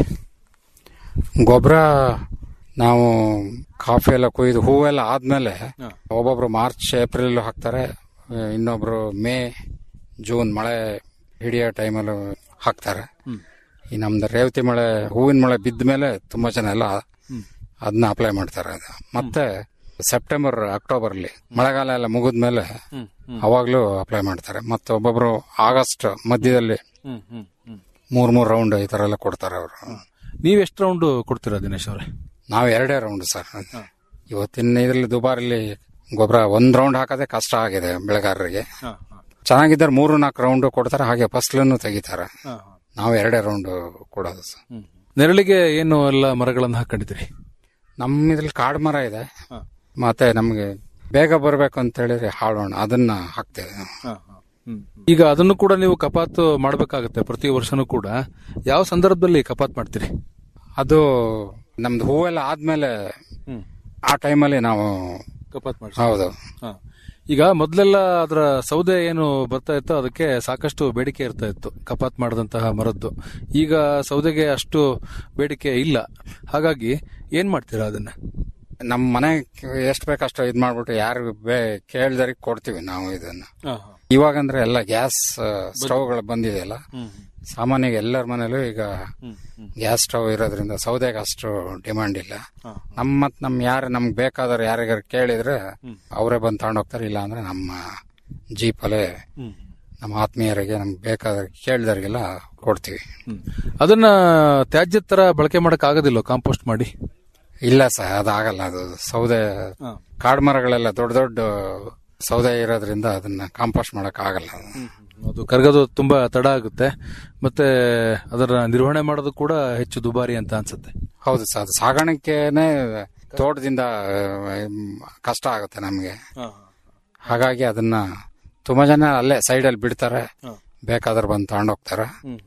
ಗೊಬ್ಬರ ನಾವು ಕಾಫಿ ಎಲ್ಲ ಕೊಯ್ದು ಹೂವೆಲ್ಲ ಆದ್ಮೇಲೆ ಒಬ್ಬೊಬ್ರು ಮಾರ್ಚ್ ಏಪ್ರಿಲ್ ಹಾಕ್ತಾರೆ ಇನ್ನೊಬ್ರು ಮೇ ಜೂನ್ ಮಳೆ ಹಿಡಿಯೋ ಟೈಮಲ್ಲೂ ಹಾಕ್ತಾರೆ ಈ ನಮ್ದು ರೇವತಿ ಮಳೆ ಹೂವಿನ ಮಳೆ ಬಿದ್ದ ಮೇಲೆ ತುಂಬಾ ಜನ ಎಲ್ಲ ಅದನ್ನ ಅಪ್ಲೈ ಮಾಡ್ತಾರೆ ಅದು ಮತ್ತೆ ಸೆಪ್ಟೆಂಬರ್ ಅಕ್ಟೋಬರ್ ಅಲ್ಲಿ ಮಳೆಗಾಲ ಎಲ್ಲ ಮುಗಿದ್ಮೇಲೆ ಅವಾಗ್ಲೂ ಅಪ್ಲೈ ಮಾಡ್ತಾರೆ ಮತ್ತೆ ಒಬ್ಬೊಬ್ರು ಆಗಸ್ಟ್ ಮಧ್ಯದಲ್ಲಿ ಮೂರ್ ಮೂರ್ ರೌಂಡ್ ಈ ತರ ಎಲ್ಲ ಕೊಡ್ತಾರೆ ಅವರು ನೀವ್ ಎಷ್ಟು ರೌಂಡ್ ಕೊಡ್ತೀರಾ ದಿನೇಶ್ ಅವರೇ ನಾವು ಎರಡೇ ರೌಂಡ್ ಸರ್ ಇವತ್ತಿನ ಇದರಲ್ಲಿ ದುಬಾರಿಲಿ ಗೊಬ್ಬರ ಒಂದ್ ರೌಂಡ್ ಹಾಕೋದೇ ಕಷ್ಟ ಆಗಿದೆ ಬೆಳೆಗಾರರಿಗೆ ಚೆನ್ನಾಗಿದ್ದಾರೆ ಮೂರು ನಾಲ್ಕು ರೌಂಡ್ ಕೊಡ್ತಾರೆ ಹಾಗೆ ಫಸ್ಲನ್ನು ತೆಗಿತಾರೆ ನಾವು ಎರಡೇ ರೌಂಡ್ ಕೊಡೋದು ಸರ್ ನೆರಳಿಗೆ ಏನು ಎಲ್ಲ ಮರಗಳನ್ನು ಹಾಕೊಂಡಿದ್ದೀರಿ ನಮ್ಮ ಇದ್ರಲ್ಲಿ ಕಾಡು ಮರ ಇದೆ ಮತ್ತೆ ನಮ್ಗೆ ಬೇಗ ಬರ್ಬೇಕು ಅಂತ ಹೇಳಿದ್ರೆ ಹಾಳೋಣ ಅದನ್ನ ಹಾಕ್ತೇವೆ ನಾವು. ಈಗ ಅದನ್ನು ಕೂಡ ನೀವು ಕಪಾತ್ ಮಾಡಬೇಕಾಗುತ್ತೆ ಪ್ರತಿ ವರ್ಷನೂ ಕೂಡ ಯಾವ ಸಂದರ್ಭದಲ್ಲಿ ಕಪಾತ್ ಮಾಡ್ತೀರಿ ಅದು ನಮ್ದು ಹೂವೆಲ್ಲ ಆದ್ಮೇಲೆ ಆ ಟೈಮಲ್ಲಿ ನಾವು ಕಪಾತ್ ಮಾಡಿ ಹೌದು ಈಗ ಮೊದಲೆಲ್ಲ ಅದರ ಸೌದೆ ಏನು ಬರ್ತಾ ಇತ್ತು ಅದಕ್ಕೆ ಸಾಕಷ್ಟು ಬೇಡಿಕೆ ಇರ್ತಾ ಇತ್ತು ಕಪಾತ್ ಮಾಡಿದಂತಹ ಮರದ್ದು ಈಗ ಸೌದೆಗೆ ಅಷ್ಟು ಬೇಡಿಕೆ ಇಲ್ಲ ಹಾಗಾಗಿ ಏನ್ ಮಾಡ್ತೀರಾ ಅದನ್ನ ನಮ್ಮ ಮನೆ ಎಷ್ಟು ಬೇಕಷ್ಟು ಇದ್ ಮಾಡ್ಬಿಟ್ಟು ಯಾರು ಬೇ ಕೇಳ್ದರಿಗೆ ಕೊಡ್ತೀವಿ ನಾವು ಇದನ್ನ ಇವಾಗಂದ್ರೆ ಎಲ್ಲ ಗ್ಯಾಸ್ ಸ್ಟವ್ಗಳು ಬಂದಿದೆಯಲ್ಲ ಸಾಮಾನ್ಯವಾಗಿ ಎಲ್ಲರ ಮನೇಲೂ ಈಗ ಗ್ಯಾಸ್ ಸ್ಟವ್ ಇರೋದ್ರಿಂದ ಸೌದೆಗೆ ಅಷ್ಟು ಡಿಮಾಂಡ್ ಇಲ್ಲ ನಮ್ಮ ಮತ್ ನಮ್ ಯಾರು ನಮ್ಗೆ ಬೇಕಾದವ್ರು ಯಾರಿಗಾರು ಕೇಳಿದ್ರೆ ಅವರೇ ಬಂದು ತಗೊಂಡೋಗ್ತಾರೆ ಇಲ್ಲ ಅಂದ್ರೆ ನಮ್ಮ ಜೀಪಲ್ಲೇ ನಮ್ಮ ಆತ್ಮೀಯರಿಗೆ ನಮ್ಗೆ ಬೇಕಾದ ಕೇಳಿದವ್ರಿಗೆಲ್ಲ ಕೊಡ್ತೀವಿ ಅದನ್ನ ತ್ಯಾಜ್ಯ ತರ ಬಳಕೆ ಮಾಡಕ್ ಆಗೋದಿಲ್ಲ ಕಾಂಪೋಸ್ಟ್ ಮಾಡಿ ಇಲ್ಲ ಸರ್ ಅದಾಗಲ್ಲ ಅದು ಸೌದೆ ಕಾಡು ಮರಗಳೆಲ್ಲ ದೊಡ್ಡ ದೊಡ್ಡ ಸೌದೆ ಇರೋದ್ರಿಂದ ಅದನ್ನ ಕಾಂಪೋಸ್ಟ್ ಮಾಡಕ್ ಆಗಲ್ಲ ಅದು ಕರಗೋದು ತುಂಬಾ ತಡ ಆಗುತ್ತೆ ಮತ್ತೆ ಅದರ ನಿರ್ವಹಣೆ ಮಾಡೋದು ಕೂಡ ಹೆಚ್ಚು ದುಬಾರಿ ಅಂತ ಅನ್ಸುತ್ತೆ ಹೌದು ಸರ್ ಅದು ಸಾಗಾಣಿಕೆನೆ ತೋಟದಿಂದ ಆ, ಕಷ್ಟ ಆಗುತ್ತೆ ನಮಗೆ ಹಾಗಾಗಿ ಅದನ್ನ ತುಂಬಾ ಜನ ಅಲ್ಲೇ ಸೈಡಲ್ಲಿ ಬಿಡ್ತಾರೆ ಬೇಕಾದ್ರೆ ಬಂದು ತಗೊಂಡೋಗ್ತಾರೆ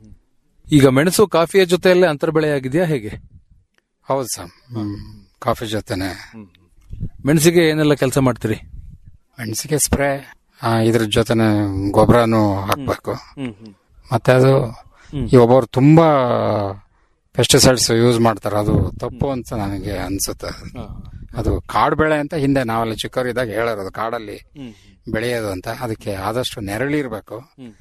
ಈಗ ಮೆಣಸು ಕಾಫಿಯ ಜೊತೆಯಲ್ಲೇ ಅಂತರ್ಬೆಳೆ ಆಗಿದೆಯಾ ಹೇಗೆ ಹೌದು ಸರ್ ಕಾಫಿ ಜೊತೆನೆ ಮೆಣಸಿಗೆ ಏನೆಲ್ಲ ಕೆಲಸ ಮಾಡ್ತೀರಿ ಮೆಣಸಿಗೆ ಸ್ಪ್ರೇ ಇದ್ರ ಜೊತೆನೆ ಗೊಬ್ಬರನು ಹಾಕ್ಬೇಕು ಮತ್ತೆ ಅದು ಈ ಒಬ್ಬರು ತುಂಬಾ ಪೆಸ್ಟಿಸೈಡ್ಸ್ ಯೂಸ್ ಮಾಡ್ತಾರೆ ಅದು ತಪ್ಪು ಅಂತ ನನಗೆ ಅನ್ಸುತ್ತೆ ಅದು ಕಾಡು ಬೆಳೆ ಅಂತ ಹಿಂದೆ ನಾವೆಲ್ಲ ಚಿಕ್ಕವರಿದ್ದಾಗ ಹೇಳೋದು ಕಾಡಲ್ಲಿ ಬೆಳೆಯೋದು ಅಂತ ಅದಕ್ಕೆ ಆದಷ್ಟು ನೆರಳಿರ್ಬೇಕು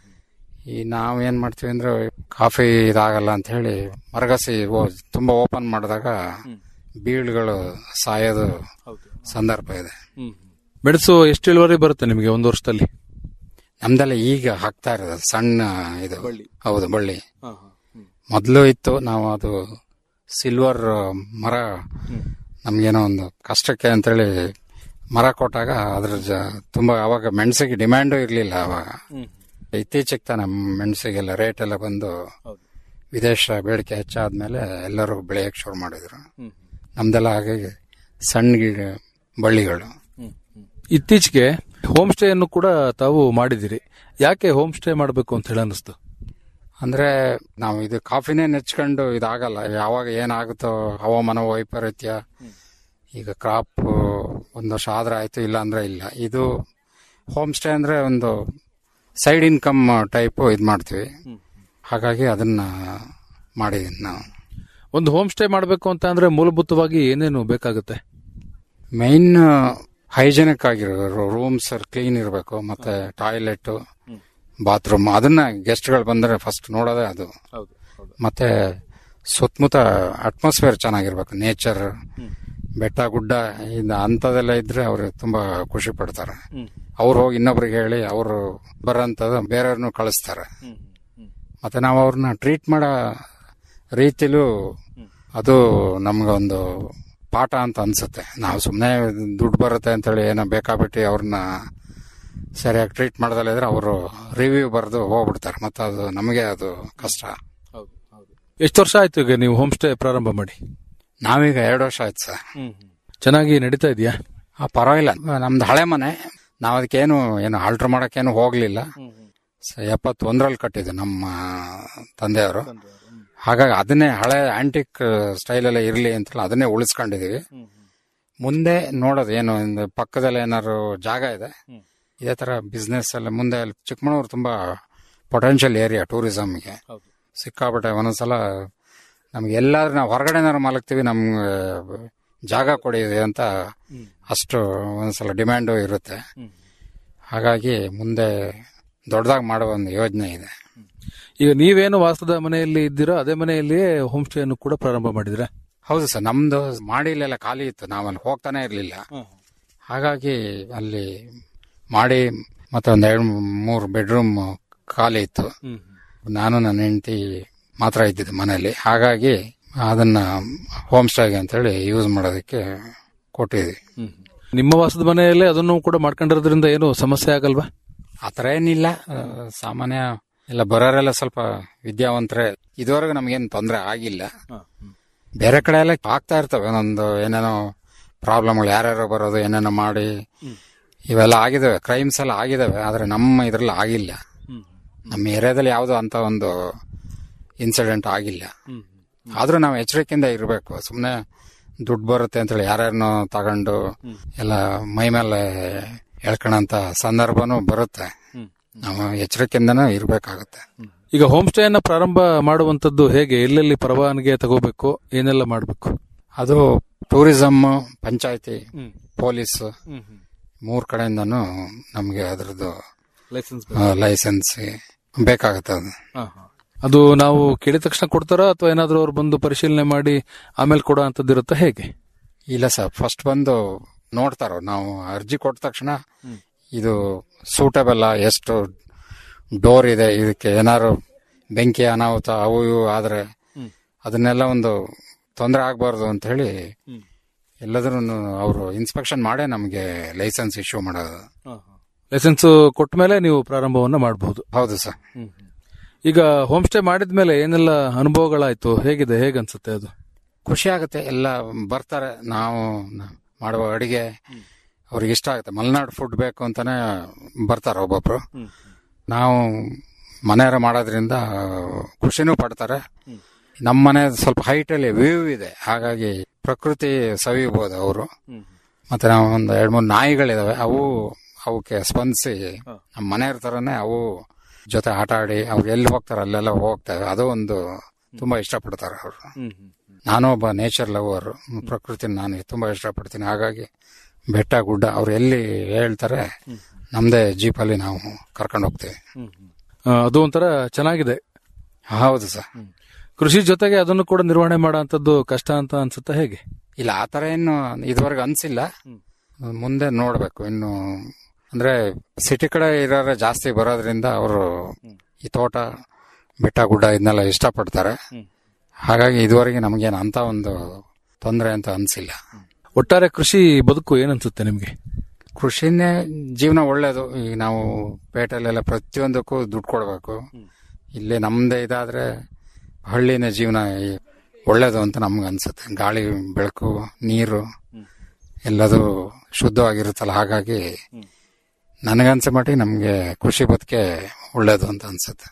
ಈ ನಾವ್ ಏನ್ ಮಾಡ್ತೀವಿ ಅಂದ್ರೆ ಕಾಫಿ ಇದಾಗಲ್ಲ ಅಂತ ಹೇಳಿ ಮರಗಸಿ ಓ- ತುಂಬಾ ಓಪನ್ ಮಾಡಿದಾಗ ಬೀಳ್ಗಳು ಸಾಯೋದು ಸಂದರ್ಭ ಇದೆ ಮೆಣಸು ಎಷ್ಟು ಇಳುವರಿ ಬರುತ್ತೆ ನಿಮಗೆ ಒಂದು ವರ್ಷದಲ್ಲಿ ನಮ್ದೆಲ್ಲ ಈಗ ಹಾಕ್ತಾ ಇರೋದು ಸಣ್ಣ ಇದು ಹೌದು ಬಳ್ಳಿ ಮೊದಲು ಇತ್ತು ನಾವು ಅದು ಸಿಲ್ವರ್ ಮರ ನಮ್ಗೇನೋ ಒಂದು ಕಷ್ಟಕ್ಕೆ ಅಂತೇಳಿ ಮರ ಕೊಟ್ಟಾಗ ಅದ್ರ ಜ ತುಂಬಾ ಅವಾಗ ಮೆಣಸಿಗೆ ಡಿಮ್ಯಾಂಡು ಇರಲಿಲ್ಲ ಅವಾಗ ಇತ್ತೀಚೆಗೆ ತಾನೆ ಮೆಣಸಿಗೆಲ್ಲ ರೇಟ್ ಎಲ್ಲ ಬಂದು ವಿದೇಶ ಬೇಡಿಕೆ ಹೆಚ್ಚಾದ್ಮೇಲೆ ಎಲ್ಲರೂ ಬೆಳೆಯಕ್ಕೆ ಶುರು ಮಾಡಿದ್ರು ನಮ್ದೆಲ್ಲ ಹಾಗೆ ಸಣ್ಣ ಗಿಡ ಬಳ್ಳಿಗಳು ಇತ್ತೀಚೆಗೆ ಹೋಮ್ ಸ್ಟೇ ಅನ್ನು ಕೂಡ ತಾವು ಮಾಡಿದಿರಿ ಯಾಕೆ ಹೋಮ್ ಸ್ಟೇ ಮಾಡಬೇಕು ಅಂತ ಹೇಳಿ ಅನಿಸ್ತು ಅಂದ್ರೆ ನಾವು ಇದು ಕಾಫಿನೇ ನೆಚ್ಕೊಂಡು ಇದಾಗಲ್ಲ ಯಾವಾಗ ಏನಾಗುತ್ತೋ ಹವಾಮಾನ ವೈಪರೀತ್ಯ ಈಗ ಕ್ರಾಪ್ ಒಂದು ವರ್ಷ ಆದ್ರೆ ಆಯ್ತು ಇಲ್ಲ ಅಂದ್ರೆ ಇಲ್ಲ ಇದು ಹೋಮ್ ಸ್ಟೇ ಅಂದ್ರೆ ಒಂದು ಸೈಡ್ ಇನ್ಕಮ್ ಟೈಪ್ ಇದು ಮಾಡ್ತೀವಿ ಹಾಗಾಗಿ ಅದನ್ನ ಮಾಡಿದೀನಿ ನಾವು ಒಂದು ಹೋಮ್ ಸ್ಟೇ ಮಾಡಬೇಕು ಅಂತ ಅಂದ್ರೆ ಮೂಲಭೂತವಾಗಿ ಏನೇನು ಬೇಕಾಗುತ್ತೆ ಮೈನ್ ಹೈಜೆನಿಕ್ ಆಗಿರೋ ರೂಮ್ಸ್ ಕ್ಲೀನ್ ಇರಬೇಕು ಮತ್ತೆ ಟಾಯ್ಲೆಟ್ ಬಾತ್ರೂಮ್ ಅದನ್ನ ಗೆಸ್ಟ್ಗಳು ಬಂದ್ರೆ ಫಸ್ಟ್ ನೋಡೋದೇ ಅದು ಮತ್ತೆ ಸುತ್ತಮುತ್ತ ಅಟ್ಮಾಸ್ಫಿಯರ್ ಚೆನ್ನಾಗಿರ್ಬೇಕು ನೇಚರ್ ಬೆಟ್ಟ ಗುಡ್ಡ ಇಂದ ಅಂಥದ್ದೆಲ್ಲ ಇದ್ರೆ ಅವ್ರು ತುಂಬಾ ಖುಷಿ ಪಡ್ತಾರೆ ಅವ್ರು ಹೋಗಿ ಇನ್ನೊಬ್ರಿಗೆ ಹೇಳಿ ಅವರು ಬರೋಂಥದ್ದು ಬೇರೆಯವ್ರನ್ನು ಕಳಿಸ್ತಾರೆ ಮತ್ತೆ ನಾವು ಅವ್ರನ್ನ ಟ್ರೀಟ್ ಮಾಡೋ ರೀತಿಲೂ ಅದು ನಮ್ಗೊಂದು ಪಾಠ ಅಂತ ಅನ್ಸುತ್ತೆ ನಾವು ಸುಮ್ಮನೆ ದುಡ್ಡು ಬರುತ್ತೆ ಅಂತೇಳಿ ಏನೋ ಬೇಕಾಬಿಟ್ಟು ಅವ್ರನ್ನ ಸರಿಯಾಗಿ ಟ್ರೀಟ್ ಮಾಡ್ದಲ್ಲ ಇದ್ರೆ ಅವರು ರಿವ್ಯೂ ಬರೆದು ಹೋಗ್ಬಿಡ್ತಾರೆ ಮತ್ತೆ ಅದು ನಮಗೆ ಅದು ಕಷ್ಟ ಎಷ್ಟು ವರ್ಷ ಆಯ್ತು ಈಗ ನೀವು ಹೋಮ್ ಸ್ಟೇ ಪ್ರಾರಂಭ ಮಾಡಿ ನಾವೀಗ ಎರಡು ವರ್ಷ ಆಯ್ತು ಸರ್ ಚೆನ್ನಾಗಿ ನಡೀತಾ ಇದೆಯಾ ಆ, ಪರವಾಗಿಲ್ಲ ನಮ್ದು ಹಳೆ ಮನೆ ನಾವು ಅದಕ್ಕೇನು ಏನು ಆಲ್ಟ್ರ್ ಮಾಡಕ್ಕೇನು ಹೋಗ್ಲಿಲ್ಲ ಸ- ಎಪ್ಪತ್ತೊಂದರಲ್ಲಿ ಕಟ್ಟಿದ್ದು ನಮ್ಮ ತಂದೆಯವರು ಹಾಗಾಗಿ ಅದನ್ನೇ ಹಳೆ ಆಂಟಿಕ್ ಸ್ಟೈಲಲ್ಲೇ ಇರಲಿ ಅಂತೇಳಿ ಅದನ್ನೇ ಉಳಿಸ್ಕೊಂಡಿದೀವಿ ಮುಂದೆ ನೋಡೋದು ಏನು ಇಂದ ಪಕ್ಕದಲ್ಲಿ ಏನಾದ್ರು ಜಾಗ ಇದೆ ಇದೇ ತರ ಬಿಸ್ನೆಸ್ ಎಲ್ಲ ಮುಂದೆ ಅಲ್ಲಿ ಚಿಕ್ಕಮಗಳೂರು ತುಂಬಾ ಪೊಟೆನ್ಷಿಯಲ್ ಏರಿಯಾ ಟೂರಿಸಮ್ಗೆ ಸಿಕ್ಕಾಪಟ್ಟೆ ಒಂದೊಂದ್ಸಲ ನಮ್ಗೆ ಎಲ್ಲಾದ್ರೂ ನಾವು ಹೊರಗಡೆ ಏನಾದ್ರು ಮಲಗ್ತೀವಿ ನಮ್ಗೆ ಜಾಗ ಕೊಡಿ ಅಂತ ಅಷ್ಟು ಒಂದ್ಸಲ ಡಿಮ್ಯಾಂಡು ಇರುತ್ತೆ ಹಾಗಾಗಿ ಮುಂದೆ ದೊಡ್ಡದಾಗಿ ಮಾಡುವ ಒಂದು ಯೋಜನೆ ಇದೆ ಈಗ ನೀವೇನು ವಾಸದ ಮನೆಯಲ್ಲಿ ಇದ್ದೀರೋ ಅದೇ ಮನೆಯಲ್ಲಿಯೇ ಹೋಮ್ ಸ್ಟೇ ಅನ್ನು ಕೂಡ ಪ್ರಾರಂಭ ಮಾಡಿದ್ರ ಹೌದು ಸರ್ ನಮ್ದು ಮಾಡಿಲೆಲ್ಲ ಖಾಲಿ ಇತ್ತು ನಾವು ಅಲ್ಲಿ ಹೋಗ್ತಾನೆ ಇರಲಿಲ್ಲ ಹಾಗಾಗಿ ಅಲ್ಲಿ ಮಾಡಿ ಮತ್ತೆ ಒಂದ್ ಎರಡು ಮೂರು ಬೆಡ್ರೂಮ್ ಖಾಲಿ ಇತ್ತು ನಾನು ನನ್ನ ಹೆಂಡತಿ ಮಾತ್ರ ಇದ್ದಿದ್ದು ಮನೆಯಲ್ಲಿ ಹಾಗಾಗಿ ಅದನ್ನ ಹೋಮ್ ಸ್ಟೇಗೆ ಅಂತೇಳಿ ಯೂಸ್ ಮಾಡೋದಕ್ಕೆ ಕೊಟ್ಟಿದ್ವಿ ನಿಮ್ಮ ವಾಸದ ಮನೆಯಲ್ಲೇ ಅದನ್ನು ಕೂಡ ಮಾಡ್ಕೊಂಡಿರೋದ್ರಿಂದ ಏನು ಸಮಸ್ಯೆ ಆಗಲ್ವಾ ಆತರ ಏನಿಲ್ಲ ಆ, ಸಾಮಾನ್ಯ ಎಲ್ಲ ಬರೋರೆಲ್ಲ ಸ್ವಲ್ಪ ವಿದ್ಯಾವಂತರೇ ಇದುವರೆಗೂ ನಮ್ಗೇನು ತೊಂದರೆ ಆಗಿಲ್ಲ ಬೇರೆ ಕಡೆ ಎಲ್ಲ ಆಗ್ತಾ ಇರ್ತವೆ ಒಂದೊಂದು ಏನೇನೋ ಪ್ರಾಬ್ಲಮ್ಗಳು ಯಾರ್ಯಾರೋ ಬರೋದು ಏನೇನೋ ಮಾಡಿ ಇವೆಲ್ಲ ಆಗಿದಾವೆ ಕ್ರೈಮ್ಸ್ ಎಲ್ಲ ಆಗಿದಾವೆ ಆದ್ರೆ ನಮ್ಮ ಇದ್ರಲ್ಲಿ ಆಗಿಲ್ಲ ನಮ್ಮ ಏರಿಯಾದಲ್ಲಿ ಯಾವುದೋ ಅಂತ ಒಂದು ಇನ್ಸಿಡೆಂಟ್ ಆಗಿಲ್ಲ ಆದ್ರೂ ನಾವು ಎಚ್ಚರಿಕೆಯಿಂದ ಇರಬೇಕು ಸುಮ್ಮನೆ ದುಡ್ಡು ಬರುತ್ತೆ ಅಂತೇಳಿ ಯಾರ್ಯಾರನ್ನೋ ತಗೊಂಡು ಎಲ್ಲ ಮೈ ಮೇಲೆ ಎಳ್ಕೊಳಂತ ಸಂದರ್ಭನೂ ಬರುತ್ತೆ ನಾವು ಎಚ್ಚರಿಕೆಯಿಂದನೂ ಇರಬೇಕಾಗುತ್ತೆ ಈಗ ಹೋಮ್ ಸ್ಟೇ ಅನ್ನ ಪ್ರಾರಂಭ ಮಾಡುವಂತದ್ದು ಹೇಗೆ ಎಲ್ಲೆಲ್ಲಿ ಪರವಾನಗಿ ತಗೋಬೇಕು ಏನೆಲ್ಲ ಮಾಡಬೇಕು ಅದು ಟೂರಿಸಂ ಪಂಚಾಯತಿ ಪೊಲೀಸ್ ಮೂರ್ ಕಡೆಯಿಂದನೂ ನಮಗೆ ಅದರದ್ದು ಲೈಸೆನ್ಸ್ ಲೈಸೆನ್ಸ್ ಬೇಕಾಗುತ್ತೆ ಅದು ಅದು ನಾವು ಕೇಳಿದ ತಕ್ಷಣ ಕೊಡ್ತಾರಾ ಅಥವಾ ಏನಾದ್ರೂ ಅವ್ರು ಬಂದು ಪರಿಶೀಲನೆ ಮಾಡಿ ಆಮೇಲೆ ಕೊಡೋ ಅಂತದ್ದು ಇರುತ್ತಾ ಹೇಗೆ ಇಲ್ಲ ಸರ್ ಫಸ್ಟ್ ಬಂದು ನೋಡ್ತಾರ ನಾವು ಅರ್ಜಿ ಕೊಟ್ಟ ತಕ್ಷಣ ಇದು ಸೂಟಬಲ್ ಎಷ್ಟು ಡೋರ್ ಇದೆ ಇದಕ್ಕೆ ಏನಾದ್ರು ಬೆಂಕಿ ಅನಾಹುತ ಅವು ಇವು ಆದ್ರೆ ಅದನ್ನೆಲ್ಲ ಒಂದು ತೊಂದರೆ ಆಗಬಾರ್ದು ಅಂತ ಹೇಳಿ ಎಲ್ಲದರೂ ಅವರು ಇನ್ಸ್ಪೆಕ್ಷನ್ ಮಾಡೇ ನಮಗೆ ಲೈಸೆನ್ಸ್ ಇಶ್ಯೂ ಮಾಡೋದು ಲೈಸೆನ್ಸ್ ಕೊಟ್ಟ ಮೇಲೆ ನೀವು ಪ್ರಾರಂಭವನ್ನ ಮಾಡಬಹುದು ಹೌದು ಸರ್ ಈಗ ಹೋಮ್ ಸ್ಟೇ ಮಾಡಿದ್ಮೇಲೆ ಏನೆಲ್ಲ ಅನುಭವಗಳಾಯ್ತು ಹೇಗಿದೆ ಹೇಗನ್ಸುತ್ತೆ ಅದು ಖುಷಿ ಆಗುತ್ತೆ ಎಲ್ಲ ಬರ್ತಾರೆ ನಾವು ನ- ಮಾಡುವ ಅಡಿಗೆ ಅವ್ರಿಗೆ ಇಷ್ಟ ಆಗುತ್ತೆ ಮಲೆನಾಡು ಫುಡ್ ಬೇಕು ಅಂತಾನೆ ಬರ್ತಾರೆ ಒಬ್ಬೊಬ್ರು ನಾವು ಮನೆಯವ್ರ ಮಾಡೋದ್ರಿಂದ ಖುಷಿನೂ ಪಡ್ತಾರೆ ನಮ್ಮ ಮನೆ ಸ್ವಲ್ಪ ಹೈಟ್ ಅಲ್ಲಿ ವ್ಯೂ ಇದೆ ಹಾಗಾಗಿ ಪ್ರಕೃತಿ ಸವಿಬಹುದು ಅವರು ಮತ್ತೆ ನಾವು ಒಂದು ಎರಡ್ ಮೂರು ನಾಯಿಗಳಿದಾವೆ ಅವು ಅವಕ್ಕೆ ಸ್ಪಂದಿಸಿ ನಮ್ಮ ಮನೆಯವ್ರ ತರನೇ ಅವು ಜೊತೆ ಆಟ ಆಡಿ ಅವ್ರು ಎಲ್ಲಿ ಹೋಗ್ತಾರೆ ಅಲ್ಲೆಲ್ಲ ಹೋಗ್ತವೆ ಅದು ಒಂದು ತುಂಬಾ ಇಷ್ಟಪಡ್ತಾರೆ ಅವರು ನಾನು ಒಬ್ಬ ನೇಚರ್ ಲವರ್ ಪ್ರಕೃತಿ ನಾನು ತುಂಬಾ ಇಷ್ಟಪಡ್ತೀನಿ ಹಾಗಾಗಿ ಬೆಟ್ಟ ಗುಡ್ಡ ಅವ್ರು ಎಲ್ಲಿ ಹೇಳ್ತಾರೆ ನಮ್ದೇ ಜೀಪಲ್ಲಿ ನಾವು ಕರ್ಕೊಂಡು ಹೋಗ್ತೇವೆ ಆ, ಅದು ಒಂಥರ ಚೆನ್ನಾಗಿದೆ ಹೌದು ಸರ್ ಕೃಷಿ ಜೊತೆಗೆ ಅದನ್ನು ಕೂಡ ನಿರ್ವಹಣೆ ಮಾಡೋ ಅಂತದ್ದು ಕಷ್ಟ ಅಂತ ಅನ್ಸುತ್ತಾ ಹೇಗೆ ಇಲ್ಲ ಆತರ ಏನು ಇದುವರೆಗೆ ಅನ್ಸಿಲ್ಲ ಮುಂದೆ ನೋಡ್ಬೇಕು ಇನ್ನು ಅಂದ್ರೆ ಸಿಟಿ ಕಡೆ ಇರೋರೆ ಜಾಸ್ತಿ ಬರೋದ್ರಿಂದ ಅವರು ಈ ತೋಟ ಬೆಟ್ಟ ಗುಡ್ಡ ಇದನ್ನೆಲ್ಲ ಇಷ್ಟಪಡ್ತಾರೆ ಹಾಗಾಗಿ ಇದುವರೆಗೆ ನಮಗೇನು ಅಂತ ಒಂದು ತೊಂದರೆ ಅಂತ ಅನ್ಸಿಲ್ಲ ಒಟ್ಟಾರೆ ಕೃಷಿ ಬದುಕು ಏನನ್ಸುತ್ತೆ ನಿಮ್ಗೆ ಕೃಷಿನೇ ಜೀವನ ಒಳ್ಳೇದು ಈಗ ನಾವು ಪೇಟೆಲೆಲ್ಲ ಪ್ರತಿಯೊಂದಕ್ಕೂ ದುಡ್ಡು ಕೊಡಬೇಕು ಇಲ್ಲಿ ನಮ್ದೇ ಇದಾದ್ರೆ ಹಳ್ಳಿನ ಜೀವನ ಈ- ಒಳ್ಳೇದು ಅಂತ ನಮ್ಗೆ ಅನ್ಸುತ್ತೆ ಗಾಳಿ ಬೆಳಕು ನೀರು ಎಲ್ಲದೂ ಶುದ್ಧವಾಗಿರುತ್ತಲ್ಲ ಹಾಗಾಗಿ ನನಗನ್ಸೋ ಮಟ್ಟಿಗೆ ನಮಗೆ ಕೃಷಿ ಬದುಕೆ ಒಳ್ಳೇದು ಅಂತ ಅನ್ಸುತ್ತೆ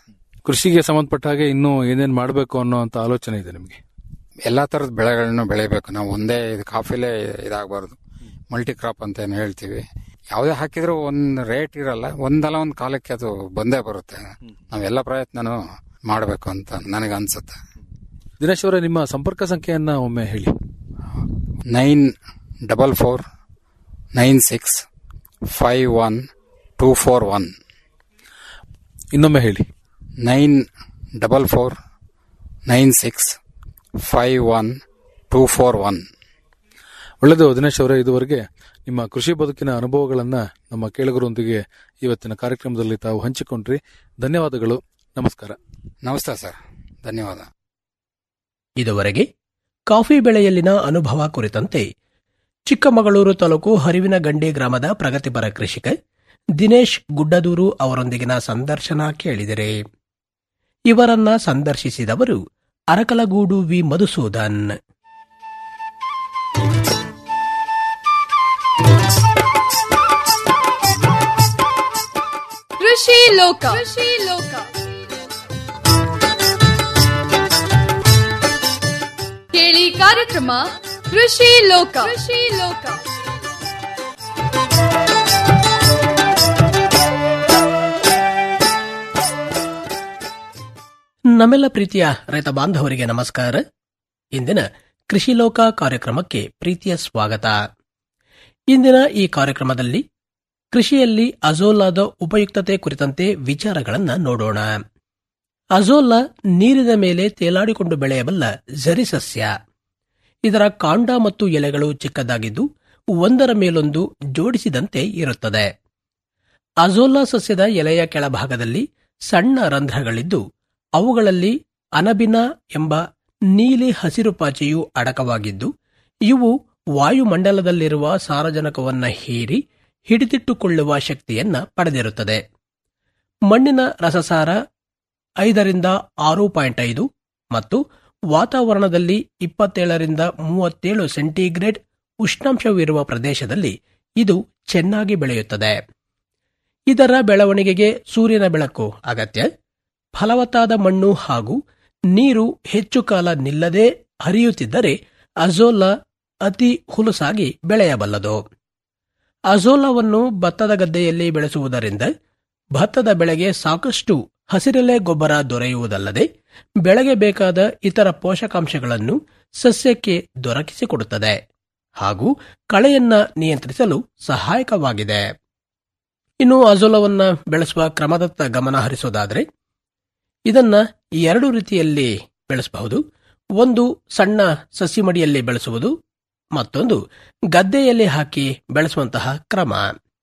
ಕೃಷಿಗೆ ಸಂಬಂಧಪಟ್ಟ ಹಾಗೆ ಇನ್ನೂ ಏನೇನ್ ಮಾಡಬೇಕು ಅನ್ನೋಂತ ಆಲೋಚನೆ ಇದೆ ನಿಮಗೆ ಎಲ್ಲಾ ತರದ ಬೆಳೆಗಳನ್ನು ಬೆಳಿಬೇಕು ನಾವು ಒಂದೇ ಇದು ಕಾಫಿಲೇ ಇದಾಗಬಾರ್ದು ಮಲ್ಟಿ ಕ್ರಾಪ್ ಅಂತ ಏನು ಹೇಳ್ತೀವಿ ಯಾವುದೇ ಹಾಕಿದ್ರೂ ಒಂದ್ ರೇಟ್ ಇರಲ್ಲ ಒಂದಲ್ಲ ಒಂದ್ ಕಾಲಕ್ಕೆ ಅದು ಬಂದೇ ಬರುತ್ತೆ ನಾವೆಲ್ಲ ಪ್ರಯತ್ನನೂ ಮಾಡಬೇಕು ಅಂತ ನನಗೆ ಅನ್ಸುತ್ತೆ ದಿನೇಶ್ ಅವರೇ ನಿಮ್ಮ ಸಂಪರ್ಕ ಸಂಖ್ಯೆಯನ್ನ ಒಮ್ಮೆ ಹೇಳಿ nine double four nine six five one two four one ಇನ್ನೊಮ್ಮೆ ಹೇಳಿ nine double four nine six five one two four one ಒಳ್ಳೆಯದು ದಿನೇಶ್ ಅವರೇ ಇದುವರೆಗೆ ನಿಮ್ಮ ಕೃಷಿ ಬದುಕಿನ ಅನುಭವಗಳನ್ನ ನಮ್ಮ ಕೇಳುಗರೊಂದಿಗೆ ಇವತ್ತಿನ ಕಾರ್ಯಕ್ರಮದಲ್ಲಿ ತಾವು ಹಂಚಿಕೊಂಡ್ರಿ ಧನ್ಯವಾದಗಳು ನಮಸ್ಕಾರ ನಮಸ್ತೆ ಸರ್ ಧನ್ಯವಾದ ಇದುವರೆಗೆ ಕಾಫಿ ಬೆಳೆಯಲ್ಲಿನ ಅನುಭವ ಕುರಿತಂತೆ ಚಿಕ್ಕಮಗಳೂರು ತಾಲೂಕು ಹರಿವಿನಗಂಡಿ ಗ್ರಾಮದ ಪ್ರಗತಿಪರ ಕೃಷಿಕ ದಿನೇಶ್ ಗುಡ್ಡದೂರು ಅವರೊಂದಿಗಿನ ಸಂದರ್ಶನ ಕೇಳಿದರೆ ಇವರನ್ನ ಸಂದರ್ಶಿಸಿದವರು ಅರಕಲಗೂಡು ವಿ ಮಧುಸೂದನ್ ಕೃಷಿ ಲೋಕ ಕೃಷಿ ಲೋಕ ಕೇಳಿ ಕಾರ್ಯಕ್ರಮ ಕೃಷಿ ಲೋಕ ಕೃಷಿ ಲೋಕ ನಮ್ಮೆಲ್ಲ ಪ್ರೀತಿಯ ರೈತ ಬಾಂಧವರಿಗೆ ನಮಸ್ಕಾರ ಇಂದಿನ ಕೃಷಿ ಲೋಕ ಕಾರ್ಯಕ್ರಮಕ್ಕೆ ಪ್ರೀತಿಯ ಸ್ವಾಗತ ಇಂದಿನ ಈ ಕಾರ್ಯಕ್ರಮದಲ್ಲಿ ಕೃಷಿಯಲ್ಲಿ ಅಜೋಲಾದ ಉಪಯುಕ್ತತೆ ಕುರಿತಂತೆ ವಿಚಾರಗಳನ್ನ ನೋಡೋಣ ಅಜೋಲಾ ನೀರಿನ ಮೇಲೆ ತೇಲಾಡಿಕೊಂಡು ಬೆಳೆಯಬಲ್ಲ ಝರಿ ಸಸ್ಯ ಇದರ ಕಾಂಡ ಮತ್ತು ಎಲೆಗಳು ಚಿಕ್ಕದಾಗಿದ್ದು ಒಂದರ ಮೇಲೊಂದು ಜೋಡಿಸಿದಂತೆ ಇರುತ್ತದೆ ಅಜೋಲಾ ಸಸ್ಯದ ಎಲೆಯ ಕೆಳಭಾಗದಲ್ಲಿ ಸಣ್ಣ ರಂಧ್ರಗಳಿದ್ದು ಅವುಗಳಲ್ಲಿ ಅನಬಿನ ಎಂಬ ನೀಲಿ ಹಸಿರು ಪಾಚಿಯು ಅಡಕವಾಗಿದ್ದು ಇವು ವಾಯುಮಂಡಲದಲ್ಲಿರುವ ಸಾರಜನಕವನ್ನ ಹೀರಿ ಹಿಡಿದಿಟ್ಟುಕೊಳ್ಳುವ ಶಕ್ತಿಯನ್ನ ಪಡೆದಿರುತ್ತದೆ ಮಣ್ಣಿನ ರಸಸಾರ ಐದರಿಂದ ಆರು ಪಾಯಿಂಟ್ ಐದು ಮತ್ತು ವಾತಾವರಣದಲ್ಲಿ ಇಪ್ಪತ್ತೇಳರಿಂದ ಮೂವತ್ತೇಳು ಸೆಂಟಿಗ್ರೇಡ್ ಉಷ್ಣಾಂಶವಿರುವ ಪ್ರದೇಶದಲ್ಲಿ ಇದು ಚೆನ್ನಾಗಿ ಬೆಳೆಯುತ್ತದೆ ಇದರ ಬೆಳವಣಿಗೆಗೆ ಸೂರ್ಯನ ಬೆಳಕು ಅಗತ್ಯ ಫಲವತ್ತಾದ ಮಣ್ಣು ಹಾಗೂ ನೀರು ಹೆಚ್ಚು ಕಾಲ ನಿಲ್ಲದೆ ಹರಿಯುತ್ತಿದ್ದರೆ ಅಜೋಲಾ ಅತಿ ಹುಲುಸಾಗಿ ಬೆಳೆಯಬಲ್ಲದು ಅಜೋಲಾವನ್ನು ಭತ್ತದ ಗದ್ದೆಯಲ್ಲಿ ಬೆಳೆಸುವುದರಿಂದ ಭತ್ತದ ಬೆಳೆಗೆ ಸಾಕಷ್ಟು ಹಸಿರೆಲೆ ಗೊಬ್ಬರ ದೊರೆಯುವುದಲ್ಲದೆ ಬೆಳೆಗೆ ಬೇಕಾದ ಇತರ ಪೋಷಕಾಂಶಗಳನ್ನು ಸಸ್ಯಕ್ಕೆ ದೊರಕಿಸಿಕೊಡುತ್ತದೆ ಹಾಗೂ ಕಳೆಯನ್ನ ನಿಯಂತ್ರಿಸಲು ಸಹಾಯಕವಾಗಿದೆ ಇನ್ನು ಅಜೋಲವನ್ನ ಬೆಳೆಸುವ ಕ್ರಮದತ್ತ ಗಮನ ಹರಿಸುವುದಾದರೆ ಇದನ್ನ ಎರಡು ರೀತಿಯಲ್ಲಿ ಬೆಳೆಸಬಹುದು ಒಂದು ಸಣ್ಣ ಸಸಿಮಡಿಯಲ್ಲಿ ಬೆಳೆಸುವುದು ಮತ್ತೊಂದು ಗದ್ದೆಯಲ್ಲಿ ಹಾಕಿ ಬೆಳೆಸುವಂತಹ ಕ್ರಮ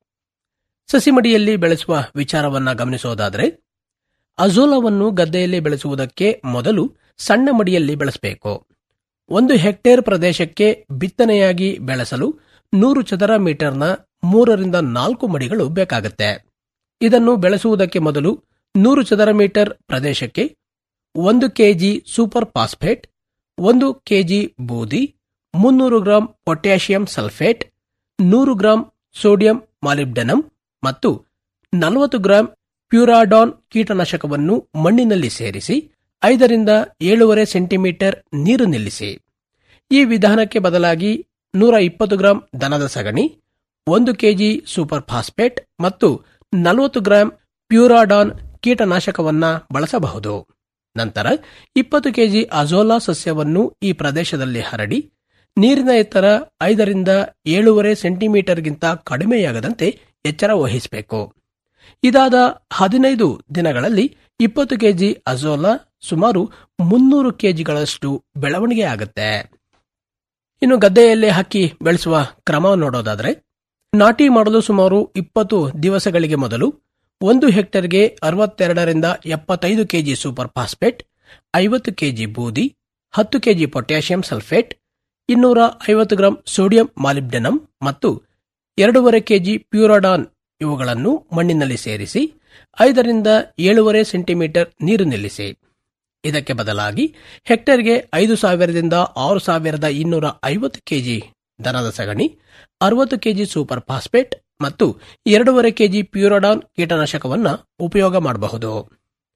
ಸಸಿಮಡಿಯಲ್ಲಿ ಬೆಳೆಸುವ ವಿಚಾರವನ್ನ ಗಮನಿಸೋದಾದರೆ ಅಜೋಲವನ್ನು ಗದ್ದೆಯಲ್ಲಿ ಬೆಳೆಸುವುದಕ್ಕೆ ಮೊದಲು ಸಣ್ಣ ಮಡಿಯಲ್ಲಿ ಬೆಳೆಸಬೇಕು ಒಂದು ಹೆಕ್ಟೇರ್ ಪ್ರದೇಶಕ್ಕೆ ಬಿತ್ತನೆಯಾಗಿ ಬೆಳೆಸಲು ನೂರು ಚದರ ಮೀಟರ್ನ ಮೂರರಿಂದ ನಾಲ್ಕು ಮಡಿಗಳು ಬೇಕಾಗುತ್ತೆ ಇದನ್ನು ಬೆಳೆಸುವುದಕ್ಕೆ ಮೊದಲು ನೂರು ಚದರ ಮೀಟರ್ ಪ್ರದೇಶಕ್ಕೆ ಒಂದು ಕೆಜಿ ಸೂಪರ್ ಫಾಸ್ಫೇಟ್ ಒಂದು ಕೆಜಿ ಬೂದಿ ಮುನ್ನೂರು ಗ್ರಾಂ ಪೊಟ್ಯಾಷಿಯಂ ಸಲ್ಫೇಟ್ ನೂರು ಗ್ರಾಂ ಸೋಡಿಯಂ ಮಾಲಿಬ್ಡನಮ್ ಮತ್ತು ನಲವತ್ತು ಗ್ರಾಂ ಪ್ಯೂರಾಡಾನ್ ಕೀಟನಾಶಕವನ್ನು ಮಣ್ಣಿನಲ್ಲಿ ಸೇರಿಸಿ ಐದರಿಂದ ಏಳೂವರೆ ಸೆಂಟಿಮೀಟರ್ ನೀರು ನಿಲ್ಲಿಸಿ ಈ ವಿಧಾನಕ್ಕೆ ಬದಲಾಗಿ ನೂರ ಇಪ್ಪತ್ತು ಗ್ರಾಂ ದನದ ಸಗಣಿ ಒಂದು ಕೆಜಿ ಸೂಪರ್ ಫಾಸ್ಫೇಟ್ ಮತ್ತು ನಲವತ್ತು ಗ್ರಾಂ ಪ್ಯೂರಾಡಾನ್ ಕೀಟನಾಶಕವನ್ನ ಬಳಸಬಹುದು ನಂತರ ಇಪ್ಪತ್ತು ಕೆಜಿ ಅಜೋಲಾ ಸಸ್ಯವನ್ನು ಈ ಪ್ರದೇಶದಲ್ಲಿ ಹರಡಿ ನೀರಿನ ಎತ್ತರ ಐದರಿಂದ ಏಳೂವರೆ ಸೆಂಟಿಮೀಟರ್ಗಿಂತ ಕಡಿಮೆಯಾಗದಂತೆ ಎಚ್ಚರ ವಹಿಸಬೇಕು ಇದಾದ ಹದಿನೈದು ದಿನಗಳಲ್ಲಿ ಇಪ್ಪತ್ತು ಕೆಜಿ ಅಜೋಲಾ ಸುಮಾರು ಮುನ್ನೂರು ಕೆಜಿಗಳಷ್ಟು ಬೆಳವಣಿಗೆ ಆಗುತ್ತೆ ಇನ್ನು ಗದ್ದೆಯಲ್ಲಿ ಹಾಕಿ ಬೆಳೆಸುವ ಕ್ರಮ ನೋಡೋದಾದ್ರೆ ನಾಟಿ ಮಾಡಲು ಸುಮಾರು ಇಪ್ಪತ್ತು ದಿವಸಗಳಿಗೆ ಮೊದಲು ಒಂದು ಹೆಕ್ಟರ್ಗೆ ಅರವತ್ತೆರಡರಿಂದ ಎಪ್ಪತ್ತೈದು ಕೆಜಿ ಸೂಪರ್ ಫಾಸ್ಫೇಟ್ ಐವತ್ತು ಕೆಜಿ ಬೂದಿ ಹತ್ತು ಕೆಜಿ ಪೊಟ್ಯಾಷಿಯಂ ಸಲ್ಫೇಟ್ ಇನ್ನೂರ ಐವತ್ತು ಗ್ರಾಂ ಸೋಡಿಯಂ ಮಾಲಿಬ್ಡೆನಮ್ ಮತ್ತು ಎರಡೂವರೆ ಕೆಜಿ ಪ್ಯೂರಾಡಾನ್ ಇವುಗಳನ್ನು ಮಣ್ಣಿನಲ್ಲಿ ಸೇರಿಸಿ ಐದರಿಂದ ಏಳೂವರೆ ಸೆಂಟಿಮೀಟರ್ ನೀರು ನಿಲ್ಲಿಸಿ ಇದಕ್ಕೆ ಬದಲಾಗಿ ಹೆಕ್ಟರ್ಗೆ ಐದು ಸಾವಿರದಿಂದ ಆರು ಸಾವಿರದ ಇನ್ನೂರ ಐವತ್ತು ಕೆಜಿ ದನದ ಸಗಣಿ ಅರವತ್ತು ಕೆಜಿ ಸೂಪರ್ ಫಾಸ್ಫೇಟ್ ಮತ್ತು ಎರಡೂವರೆ ಕೆಜಿ ಪ್ಯೂರೋಡಾನ್ ಕೀಟನಾಶಕವನ್ನ ಉಪಯೋಗ ಮಾಡಬಹುದು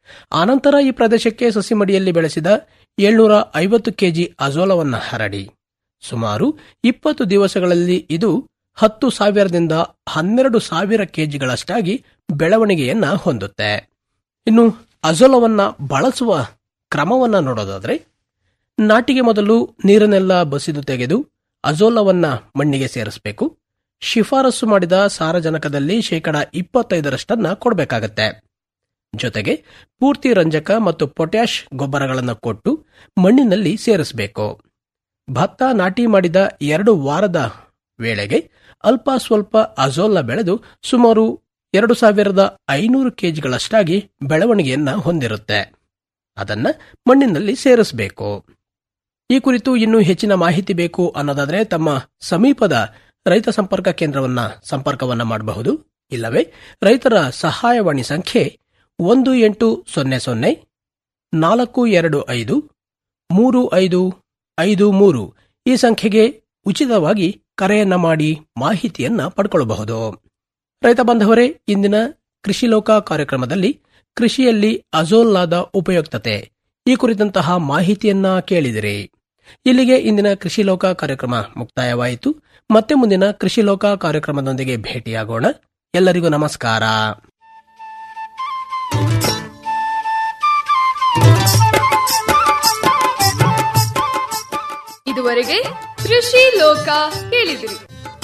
ಆನಂತರ ಈ ಪ್ರದೇಶಕ್ಕೆ ಸಸಿಮಡಿಯಲ್ಲಿ ಬೆಳೆಸಿದ ಏಳ್ನೂರ ಐವತ್ತು ಕೆಜಿ ಅಜೋಲವನ್ನು ಹರಡಿ ಸುಮಾರು ಇಪ್ಪತ್ತು ದಿವಸಗಳಲ್ಲಿ ಇದು ಹತ್ತು ಸಾವಿರದಿಂದ ಹನ್ನೆರಡು ಸಾವಿರ ಕೆಜಿಗಳಷ್ಟಾಗಿ ಬೆಳವಣಿಗೆಯನ್ನ ಹೊಂದುತ್ತೆ ಇನ್ನು ಅಜೋಲವನ್ನ ಬಳಸುವ ಕ್ರಮವನ್ನ ನೋಡೋದಾದ್ರೆ ನಾಟಿಗೆ ಮೊದಲು ನೀರನ್ನೆಲ್ಲ ಬಸಿದು ತೆಗೆದು ಅಜೋಲವನ್ನ ಮಣ್ಣಿಗೆ ಸೇರಿಸಬೇಕು ಶಿಫಾರಸು ಮಾಡಿದ ಸಾರಜನಕದಲ್ಲಿ ಶೇಕಡ ಇಪ್ಪತ್ತೈದರಷ್ಟನ್ನ ಕೊಡಬೇಕಾಗತ್ತೆ ಜೊತೆಗೆ ಪೂರ್ತಿ ರಂಜಕ ಮತ್ತು ಪೊಟ್ಯಾಷ್ ಗೊಬ್ಬರಗಳನ್ನು ಕೊಟ್ಟು ಮಣ್ಣಿನಲ್ಲಿ ಸೇರಿಸಬೇಕು ಭತ್ತ ನಾಟಿ ಮಾಡಿದ ಎರಡು ವಾರದ ವೇಳೆಗೆ ಅಲ್ಪ ಸ್ವಲ್ಪ ಅಜೋಲ್ನ ಬೆಳೆದು ಸುಮಾರು ಎರಡು ಸಾವಿರದ ಐನೂರು ಕೆಜಿಗಳಷ್ಟಾಗಿ ಬೆಳವಣಿಗೆಯನ್ನ ಹೊಂದಿರುತ್ತೆ ಅದನ್ನ ಮಣ್ಣಿನಲ್ಲಿ ಸೇರಿಸಬೇಕು ಈ ಕುರಿತು ಇನ್ನೂ ಹೆಚ್ಚಿನ ಮಾಹಿತಿ ಬೇಕು ಅನ್ನೋದಾದ್ರೆ ತಮ್ಮ ಸಮೀಪದ ರೈತ ಸಂಪರ್ಕ ಕೇಂದ್ರವನ್ನ ಸಂಪರ್ಕವನ್ನ ಮಾಡಬಹುದು ಇಲ್ಲವೇ ರೈತರ ಸಹಾಯವಾಣಿ ಸಂಖ್ಯೆ ಒಂದು ಎಂಟು ಸೊನ್ನೆ ಸೊನ್ನೆ ನಾಲ್ಕು ಎರಡು ಐದು ಮೂರು ಐದು ಐದು ಮೂರು ಈ ಸಂಖ್ಯೆಗೆ ಉಚಿತವಾಗಿ ಕರೆಯನ್ನ ಮಾಡಿ ಮಾಹಿತಿಯನ್ನ ಪಡ್ಕೊಳ್ಳಬಹುದು ರೈತ ಬಾಂಧವರೇ ಇಂದಿನ ಕೃಷಿ ಲೋಕ ಕಾರ್ಯಕ್ರಮದಲ್ಲಿ ಕೃಷಿಯಲ್ಲಿ ಅಜೋಲ್ನಾದ ಉಪಯುಕ್ತತೆ ಈ ಕುರಿತಂತಹ ಮಾಹಿತಿಯನ್ನ ಕೇಳಿದಿರಿ ಇಲ್ಲಿಗೆ ಇಂದಿನ ಕೃಷಿ ಲೋಕ ಕಾರ್ಯಕ್ರಮ ಮುಕ್ತಾಯವಾಯಿತು ಮತ್ತೆ ಮುಂದಿನ ಕೃಷಿ ಲೋಕ ಕಾರ್ಯಕ್ರಮದೊಂದಿಗೆ ಭೇಟಿಯಾಗೋಣ ಎಲ್ಲರಿಗೂ ನಮಸ್ಕಾರ ಇದುವರೆಗೆ ಕೃಷಿ ಲೋಕ ಕೇಳಿದಿರಿ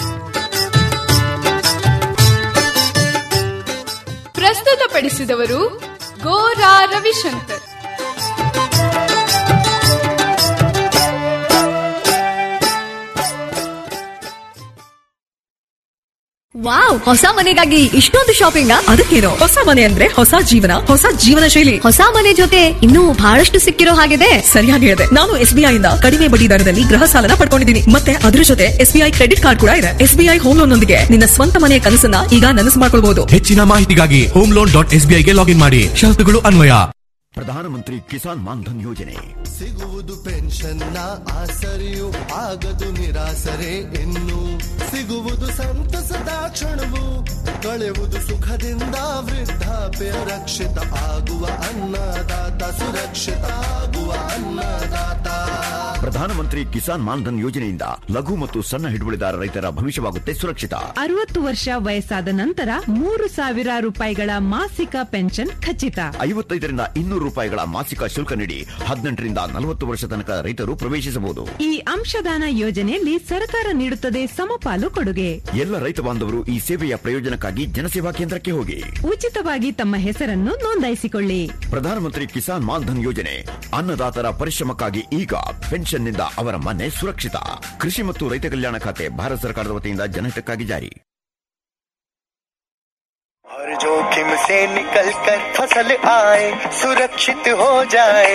ಪ್ರಸ್ತುತಪಡಿಸಿದವರು ಗೋರಾ ರವಿಶಂಕರ್ ವಾವ್ ಹೊಸ ಮನೆಗಾಗಿ ಇಷ್ಟೊಂದು ಶಾಪಿಂಗ್ ಅದಕ್ಕೇನು ಹೊಸ ಮನೆ ಅಂದ್ರೆ ಹೊಸ ಜೀವನ ಹೊಸ ಜೀವನ ಶೈಲಿ ಹೊಸ ಮನೆ ಜೊತೆ ಇನ್ನೂ ಬಹಳಷ್ಟು ಸಿಕ್ಕಿರೋ ಹಾಗಿದೆ ಸರಿಯಾಗಿ ಹೇಳಿದೆ ನಾನು ಎಸ್ಬಿಐ ಇಂದ ಕಡಿಮೆ ಬಡ್ಡಿ ದರದಲ್ಲಿ ಗೃಹ ಸಾಲನ ಪಡ್ಕೊಂಡಿದ್ದೀನಿ ಮತ್ತೆ ಅದ್ರ ಜೊತೆ ಎಸ್ಬಿಐ ಕ್ರೆಡಿಟ್ ಕಾರ್ಡ್ ಕೂಡ ಇದೆ ಎಸ್ಬಿಐ ಹೋಮ್ ಲೋನ್ ನೊಂದಿಗೆ ನಿನ್ನ ಸ್ವಂತ ಮನೆಯ ಕನಸನ್ನ ಈಗ ನನಸು ಮಾಡ್ಕೊಳ್ಬಹುದು ಹೆಚ್ಚಿನ ಮಾಹಿತಿಗಾಗಿ ಹೋಮ್ ಲೋನ್ ಡಾಟ್ ಎಸ್ಬಿಐಗೆ ಲಾಗಿನ್ ಮಾಡಿ ಷರತ್ತುಗಳು ಅನ್ವಯ ಪ್ರಧಾನಮಂತ್ರಿ ಕಿಸಾನ್ ಮಾನ್ಧನ್ ಯೋಜನೆ ಸಿಗುವುದು ಪೆನ್ಷನ್ನ ಆಸರೆಯು ಆಗದು ನಿರಾಸರೆ ಇನ್ನು ಸಿಗುವುದು ಸಂತಸದ ಕ್ಷಣವು ಕಳೆಯುವುದು ಸುಖದಿಂದ ವೃದ್ಧಾಪ್ಯ ರಕ್ಷಿತ ಆಗುವ ಅನ್ನದಾತ ಸುರಕ್ಷಿತ ಆಗುವ ಅನ್ನದಾತ ಪ್ರಧಾನಮಂತ್ರಿ ಕಿಸಾನ್ ಮಾನ್ಧನ್ ಯೋಜನೆಯಿಂದ ಲಘು ಮತ್ತು ಸಣ್ಣ ಹಿಡುವಳಿದಾರ ರೈತರ ಭವಿಷ್ಯವಾಗುತ್ತೆ ಸುರಕ್ಷಿತ ಅರವತ್ತು ವರ್ಷ ವಯಸ್ಸಾದ ನಂತರ ಮೂರು ಸಾವಿರ ರೂಪಾಯಿಗಳ ಮಾಸಿಕ ಪೆನ್ಷನ್ ಖಚಿತ ಐವತ್ತೈದರಿಂದ ಇನ್ನೂರು ರೂಪಾಯಿಗಳ ಮಾಸಿಕ ಶುಲ್ಕ ನೀಡಿ ಹದಿನೆಂಟರಿಂದ ನಲವತ್ತು ವರ್ಷ ತನಕ ರೈತರು ಪ್ರವೇಶಿಸಬಹುದು ಈ ಅಂಶದಾನ ಯೋಜನೆಯಲ್ಲಿ ಸರ್ಕಾರ ನೀಡುತ್ತದೆ ಸಮಪಾಲು ಕೊಡುಗೆ ಎಲ್ಲ ರೈತ ಬಾಂಧವರು ಈ ಸೇವೆಯ ಪ್ರಯೋಜನಕ್ಕಾಗಿ ಜನಸೇವಾ ಕೇಂದ್ರಕ್ಕೆ ಹೋಗಿ ಉಚಿತವಾಗಿ ತಮ್ಮ ಹೆಸರನ್ನು ನೋಂದಾಯಿಸಿಕೊಳ್ಳಿ ಪ್ರಧಾನಮಂತ್ರಿ ಕಿಸಾನ್ ಮಾನ್ಧನ್ ಯೋಜನೆ ಅನ್ನದಾತರ ಪರಿಶ್ರಮಕ್ಕಾಗಿ ಈಗ ಪೆನ್ಷನ್ನಿಂದ ಅವರ ಮನೆ ಸುರಕ್ಷಿತ ಕೃಷಿ ಮತ್ತು ರೈತ ಕಲ್ಯಾಣ ಖಾತೆ ಭಾರತ ಸರ್ಕಾರದ ವತಿಯಿಂದ ಜನಹಿತಕ್ಕಾಗಿ ಜಾರಿ हर जोखिम से निकल कर फसल आए सुरक्षित हो जाए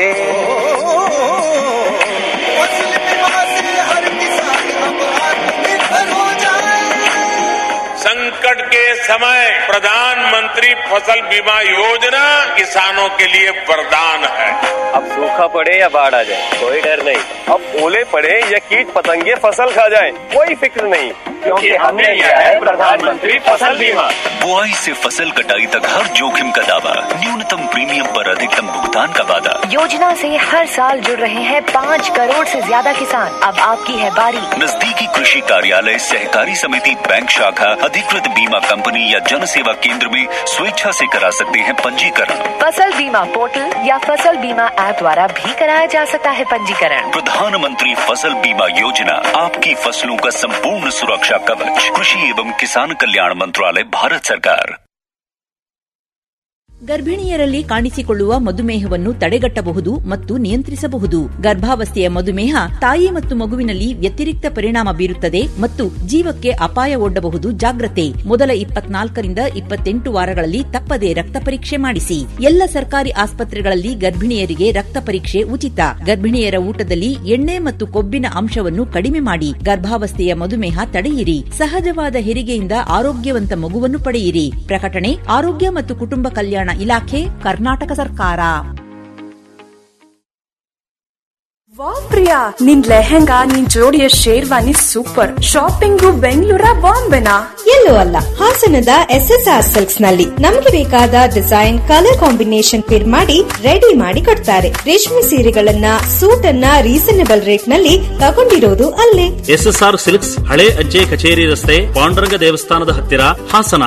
फसल बीमा से हर किसान अब आत्मनिर्भर हो जाए संकट के समय प्रधानमंत्री फसल बीमा योजना किसानों के लिए वरदान है अब सूखा पड़े या बाढ़ आ जाए कोई डर नहीं अब ओले पड़े या कीट पतंगे फसल खा जाए कोई फिक्र नहीं क्योंकि हमने लिया है प्रधानमंत्री फसल बीमा बुआई से फसल कटाई तक हर जोखिम का दावा न्यूनतम प्रीमियम पर अधिकतम भुगतान का वादा योजना से हर साल जुड़ रहे हैं पाँच करोड़ से ज्यादा किसान अब आपकी है बारी नजदीकी कृषि कार्यालय सहकारी समिति बैंक शाखा अधिकृत बीमा कंपनी या जन सेवा केंद्र में स्वेच्छा से करा सकते हैं पंजीकरण फसल बीमा पोर्टल या फसल बीमा ऐप द्वारा भी कराया जा सकता है पंजीकरण प्रधानमंत्री फसल बीमा योजना आपकी फसलों का संपूर्ण सुरक्षा कवच कृषि एवं किसान कल्याण मंत्रालय भारत सरकार ಗರ್ಭಿಣಿಯರಲ್ಲಿ ಕಾಣಿಸಿಕೊಳ್ಳುವ ಮಧುಮೇಹವನ್ನು ತಡೆಗಟ್ಟಬಹುದು ಮತ್ತು ನಿಯಂತ್ರಿಸಬಹುದು ಗರ್ಭಾವಸ್ಥೆಯ ಮಧುಮೇಹ ತಾಯಿ ಮತ್ತು ಮಗುವಿನಲ್ಲಿ ವ್ಯತಿರಿಕ್ತ ಪರಿಣಾಮ ಬೀರುತ್ತದೆ ಮತ್ತು ಜೀವಕ್ಕೆ ಅಪಾಯ ಒಡ್ಡಬಹುದು ಜಾಗ್ರತೆ ಮೊದಲ ಇಪ್ಪತ್ನಾಲ್ಕರಿಂದ ಇಪ್ಪತ್ತೆಂಟು ವಾರಗಳಲ್ಲಿ ತಪ್ಪದೆ ರಕ್ತ ಪರೀಕ್ಷೆ ಮಾಡಿಸಿ ಎಲ್ಲ ಸರ್ಕಾರಿ ಆಸ್ಪತ್ರೆಗಳಲ್ಲಿ ಗರ್ಭಿಣಿಯರಿಗೆ ರಕ್ತ ಪರೀಕ್ಷೆ ಉಚಿತ ಗರ್ಭಿಣಿಯರ ಊಟದಲ್ಲಿ ಎಣ್ಣೆ ಮತ್ತು ಕೊಬ್ಬಿನ ಅಂಶವನ್ನು ಕಡಿಮೆ ಮಾಡಿ ಗರ್ಭಾವಸ್ಥೆಯ ಮಧುಮೇಹ ತಡೆಯಿರಿ ಸಹಜವಾದ ಹೆರಿಗೆಯಿಂದ ಆರೋಗ್ಯವಂತ ಮಗುವನ್ನು ಪಡೆಯಿರಿ ಪ್ರಕಟಣೆ ಆರೋಗ್ಯ ಮತ್ತು ಕುಟುಂಬ ಕಲ್ಯಾಣ ಇಲಾಖೆ ಕರ್ನಾಟಕ ಸರ್ಕಾರ ವಾವ್ ಪ್ರಿಯಾ ನಿನ್ ಲೆಹೆಂಗಾ ನಿನ್ ಜೋಡಿಯ ಶೇರ್ವಾನಿ ಸೂಪರ್ ಶಾಪಿಂಗು ಬೆಂಗಳೂರ ಬಾಂಬೆನಾ ಎಲ್ಲೂ ಅಲ್ಲ ಹಾಸನದ ಎಸ್ ಎಸ್ ಆರ್ ಸಿಲ್ಕ್ಸ್ ನಲ್ಲಿ ನಮಗೆ ಬೇಕಾದ ಡಿಸೈನ್ ಕಲರ್ ಕಾಂಬಿನೇಷನ್ ಫಿರ್ ಮಾಡಿ ರೆಡಿ ಮಾಡಿ ಕೊಡ್ತಾರೆ ರೇಷ್ಮೆ ಸೀರೆಗಳನ್ನ ಸೂಟ್ ಅನ್ನ ರೀಸನೇಬಲ್ ರೇಟ್ ನಲ್ಲಿ ತಗೊಂಡಿರೋದು ಅಲ್ಲೇ ಎಸ್ಎಸ್ಆರ್ ಸಿಲ್ಕ್ಸ್ ಹಳೆ ಅಜ್ಜೆ ಕಚೇರಿ ರಸ್ತೆ ಪಾಂಡುರಂಗ ದೇವಸ್ಥಾನದ ಹತ್ತಿರ ಹಾಸನ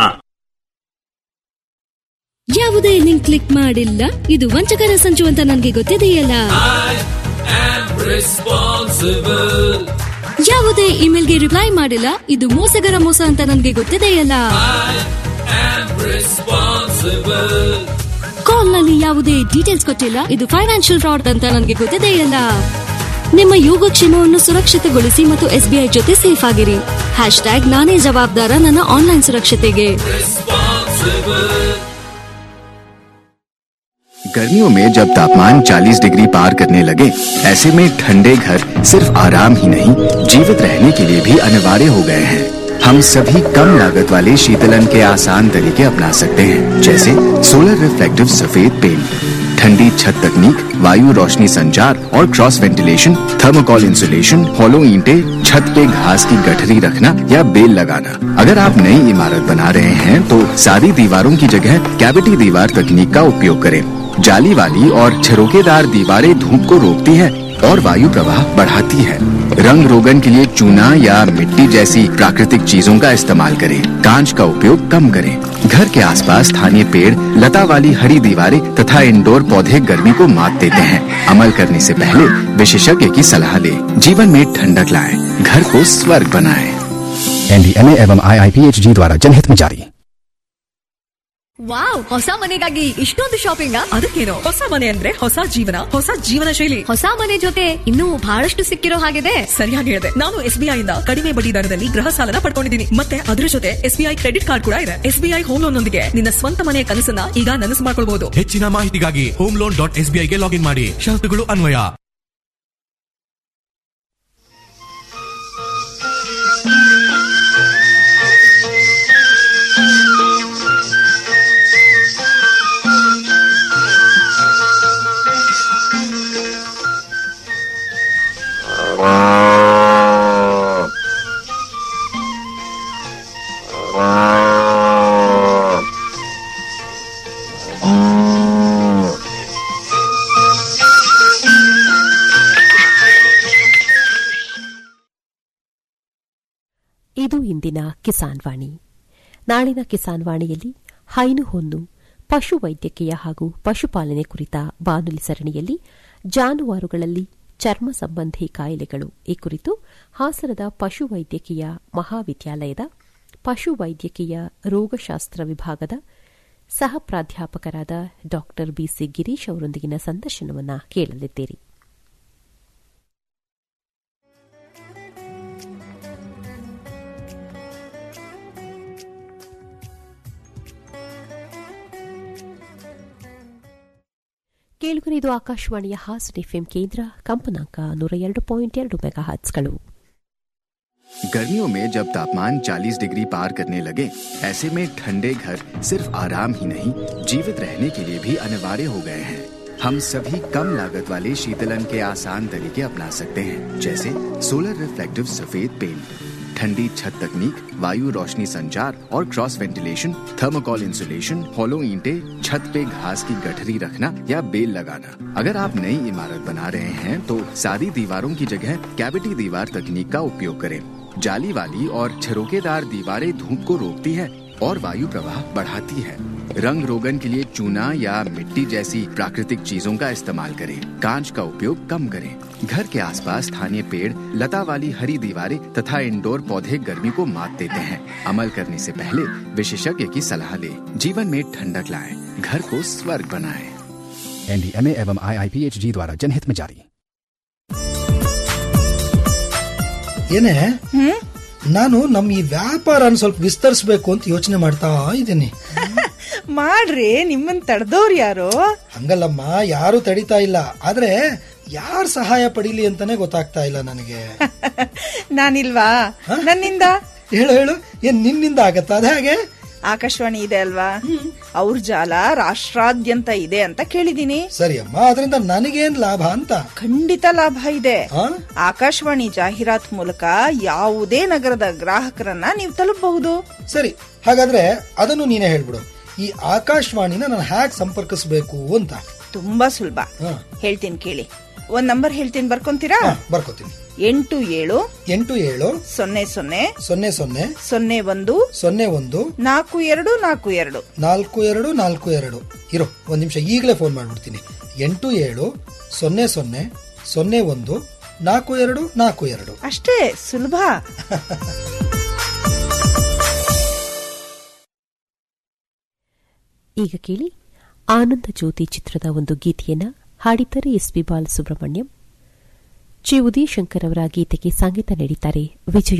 ಯಾವುದೇ ಲಿಂಕ್ ಕ್ಲಿಕ್ ಮಾಡಿಲ್ಲ ಇದು ವಂಚಕರ ಸಂಚು ಅಂತ ನನಗೆ ಗೊತ್ತಿದೆಯಲ್ಲ ಯಾವುದೇ ಇಮೇಲ್ಗೆ ರಿಪ್ಲೈ ಮಾಡಿಲ್ಲ ಇದು ಮೋಸಗರ ಮೋಸ ಅಂತ ನನಗೆ ಗೊತ್ತಿದೆಯಲ್ಲ ಕಾಲ್ ನಲ್ಲಿ ಯಾವುದೇ ಡೀಟೇಲ್ಸ್ ಕೊಟ್ಟಿಲ್ಲ ಇದು ಫೈನಾನ್ಷಿಯಲ್ ಫ್ರಾಡ್ ಅಂತ ನನಗೆ ಗೊತ್ತಿದೆಯಲ್ಲ ನಿಮ್ಮ ಯೋಗಕ್ಷೇಮವನ್ನು ಸುರಕ್ಷಿತಗೊಳಿಸಿ ಮತ್ತು ಎಸ್ಬಿಐ ಜೊತೆ ಸೇಫ್ ಆಗಿರಿ ಹ್ಯಾಶ್ ಟ್ಯಾಗ್ ನಾನೇ ಜವಾಬ್ದಾರ ನನ್ನ ಆನ್ಲೈನ್ ಸುರಕ್ಷತೆಗೆ गर्मियों में जब तापमान 40 डिग्री पार करने लगे ऐसे में ठंडे घर सिर्फ आराम ही नहीं जीवित रहने के लिए भी अनिवार्य हो गए हैं हम सभी कम लागत वाले शीतलन के आसान तरीके अपना सकते हैं जैसे सोलर रिफ्लेक्टिव सफेद पेंट ठंडी छत तकनीक वायु रोशनी संचार और cross ventilation thermocol insulation hollow ईंटे छत पे घास की गठरी रखना या बेल लगाना अगर आप नई इमारत बना रहे हैं तो सादी दीवारों की जगह कैविटी दीवार तकनीक का उपयोग करें जाली वाली और छिरोकेदार दीवारें धूप को रोकती है और वायु प्रवाह बढ़ाती है रंग रोगन के लिए चूना या मिट्टी जैसी प्राकृतिक चीजों का इस्तेमाल करें कांच का उपयोग कम करें घर के आसपास स्थानीय पेड़ लता वाली हरी दीवारें तथा इंडोर पौधे गर्मी को मात देते हैं अमल करने से पहले विशेषज्ञ की सलाह लें जीवन में ठंडक लाएं घर को स्वर्ग बनाएं एनडीएमए एवं आईआईपीएचजी द्वारा जनहित में जारी ವಾವ್ ಹೊಸ ಮನೆಗಾಗಿ ಇಷ್ಟೊಂದು ಶಾಪಿಂಗ್ ಅದಕ್ಕೇನು ಹೊಸ ಮನೆ ಅಂದ್ರೆ ಹೊಸ ಜೀವನ ಹೊಸ ಜೀವನ ಶೈಲಿ ಹೊಸ ಮನೆ ಜೊತೆ ಇನ್ನೂ ಬಹಳಷ್ಟು ಸಿಕ್ಕಿರೋ ಹಾಗಿದೆ ಸರಿಯಾಗಿ ಹೇಳಿದೆ ನಾನು ಎಸ್ಬಿಐ ಇಂದ ಕಡಿಮೆ ಬಡ್ಡಿ ದರದಲ್ಲಿ ಗೃಹ ಸಾಲನ ಪಡ್ಕೊಂಡಿದ್ದೀನಿ ಮತ್ತೆ ಅದರ ಜೊತೆ ಎಸ್ಬಿಐ ಕ್ರೆಡಿಟ್ ಕಾರ್ಡ್ ಕೂಡ ಇದೆ ಎಸ್ಬಿಐ ಹೋಮ್ ಲೋನ್ ನೊಂದಿಗೆ ನಿನ್ನ ಸ್ವಂತ ಮನೆಯ ಕನಸನ್ನ ಈಗ ನನಸು ಮಾಡ್ಕೊಳ್ಬಹುದು ಹೆಚ್ಚಿನ ಮಾಹಿತಿಗಾಗಿ ಹೋಮ್ ಲೋನ್ ಡಾಟ್ ಎಸ್ಬಿಐಗೆ ಲಾಗಿನ್ ಮಾಡಿ ಷರತ್ತುಗಳು ಅನ್ವಯ ಇದು ಇಂದಿನ ಕಿಸಾನ್ ವಾಣಿ ನಾಳಿನ ಕಿಸಾನ್ ವಾಣಿಯಲ್ಲಿ ಹೈನು ಹೊನ್ನು ಪಶು ವೈದ್ಯಕೀಯ ಹಾಗೂ ಪಶುಪಾಲನೆ ಕುರಿತ ಬಾನುಲಿ ಸರಣಿಯಲ್ಲಿ ಜಾನುವಾರುಗಳಲ್ಲಿ ಚರ್ಮ ಸಂಬಂಧಿ ಕಾಯಿಲೆಗಳು ಈ ಕುರಿತು ಹಾಸನದ ಪಶು ವೈದ್ಯಕೀಯ ಮಹಾವಿದ್ಯಾಲಯದ ಪಶು ವೈದ್ಯಕೀಯ ರೋಗಶಾಸ್ತ್ರ ವಿಭಾಗದ ಸಹ ಪ್ರಾಧ್ಯಾಪಕರಾದ ಡಾ ಬಿಸಿ ಗಿರೀಶ್ ಅವರೊಂದಿಗಿನ ಸಂದರ್ಶನವನ್ನು ಕೇಳಲಿದ್ದೀರಿ ಕೇಳುಗರೆ ಇದು ಆಕಾಶವಾಣಿಯ ಹಾಸನ ಎಫ್ಎಂ ಕೇಂದ್ರ ಕಂಪನಾಂಕ ನೂರ ಎರಡು ಪಾಯಿಂಟ್ ಎರಡು ಮೆಗಾ ಹರ್ಟ್ಸ್ಗಳು गर्मियों में जब तापमान 40 डिग्री पार करने लगे ऐसे में ठंडे घर सिर्फ आराम ही नहीं जीवित रहने के लिए भी अनिवार्य हो गए हैं हम सभी कम लागत वाले शीतलन के आसान तरीके अपना सकते हैं जैसे सोलर रिफ्लेक्टिव सफेद पेंट ठंडी छत तकनीक वायु रोशनी संचार और cross ventilation thermocol insulation hollow ईंटे छत पे घास की गठरी रखना या बेल लगाना अगर आप नई इमारत बना रहे हैं तो सादी दीवारों की जगह कैविटी दीवार तकनीक का उपयोग करें जाली वाली और छिरोकेदार दीवारें धूप को रोकती है और वायु प्रवाह बढ़ाती है रंग रोगन के लिए चूना या मिट्टी जैसी प्राकृतिक चीजों का इस्तेमाल करें कांच का उपयोग कम करें घर के आसपास स्थानीय पेड़ लता वाली हरी दीवारें तथा इंडोर पौधे गर्मी को मात देते हैं अमल करने से पहले विशेषज्ञ की सलाह लें जीवन में ठंडक लाएं घर को स्वर्ग बनाएं एनडीएमए एवं आईआईपीएचजी द्वारा जनहित में जारी ಏನೇ ನಾನು ನಮ್ಮ ಈ ವ್ಯಾಪಾರನ ಸ್ವಲ್ಪ ವಿಸ್ತರಿಸಬೇಕು ಅಂತ ಯೋಚನೆ ಮಾಡ್ತಾ ಇದ್ದೀನಿ ಮಾಡ್ರಿ ನಿಮ್ಮನ್ ತಡೆದವ್ರು ಯಾರು ಹಂಗಲ್ಲಮ್ಮ ಯಾರು ತಡಿತಾ ಇಲ್ಲ ಆದ್ರೆ ಯಾರ್ ಸಹಾಯ ಪಡೀಲಿ ಅಂತಾನೆ ಗೊತ್ತಾಗ್ತಾ ಇಲ್ಲ ನನಗೆ ನಾನಿಲ್ವಾ ನನ್ನಿಂದ ಹೇಳು ಹೇಳು ಏನ್ ನಿನ್ನಿಂದ ಆಗತ್ತಾ ಅದ ಹಾಗೆ ಆಕಾಶವಾಣಿ ಇದೆ ಅಲ್ವಾ ಅವ್ರ ಜಾಲ ರಾಷ್ಟ್ರಾದ್ಯಂತ ಇದೆ ಅಂತ ಕೇಳಿದೀನಿ ಸರಿ ಅಮ್ಮ ಅದರಿಂದ ನನಗೇನ್ ಲಾಭ ಅಂತ ಖಂಡಿತ ಲಾಭ ಇದೆ ಆ? ಆಕಾಶವಾಣಿ ಜಾಹೀರಾತ್ ಮೂಲಕ ಯಾವುದೇ ನಗರದ ಗ್ರಾಹಕರನ್ನ ನೀವು ತಲುಪಬಹುದು ಸರಿ ಹಾಗಾದ್ರೆ ಅದನ್ನು ನೀನೇ ಹೇಳ್ಬಿಡು ಈ ಆಕಾಶವಾಣಿನ ನಾನು ಹ್ಯಾಕ್ ಸಂಪರ್ಕಿಸಬೇಕು ಅಂತ ತುಂಬಾ ಸುಲಭ ಹಾ. ಹೇಳ್ತೀನಿ ಕೇಳಿ ಒಂದ್ ನಂಬರ್ ಹೇಳ್ತೀನಿ ಬರ್ಕೊಂತೀರಾ ಬರ್ಕೋತೀನಿ ಎಂಟು ಏಳು ಎಂಟು ಏಳು ಸೊನ್ನೆ ಸೊನ್ನೆ ಸೊನ್ನೆ ಸೊನ್ನೆ ಸೊನ್ನೆ ಒಂದು ಸೊನ್ನೆ ಒಂದು ನಾಲ್ಕು ಎರಡು ನಾಲ್ಕು ಎರಡು ನಾಲ್ಕು ಎರಡು ನಾಲ್ಕು ಎರಡು ಇರೋ ಒಂದ್ ನಿಮಿಷ ಈಗಲೇ ಫೋನ್ ಮಾಡ್ಬಿಡ್ತೀನಿ ಎಂಟು ಏಳು ಸೊನ್ನೆ ಸೊನ್ನೆ ಸೊನ್ನೆ ಒಂದು ನಾಲ್ಕು ಎರಡು ನಾಲ್ಕು ಎರಡು ಅಷ್ಟೇ ಸುಲಭ ಈಗ ಕೇಳಿ ಆನಂದ ಜ್ಯೋತಿ ಚಿತ್ರದ ಒಂದು ಗೀತೆಯನ್ನ ಹಾಡಿದ್ದಾರೆ ಎಸ್ ಪಿ ಬಾಲಸುಬ್ರಹ್ಮಣ್ಯಂ ಚಿ ಉದಯಶಂಕರ್ ಅವರ ಗೀತೆಗೆ ಸಂಗೀತ ನೀಡಿದ್ದಾರೆ ವಿಜಯ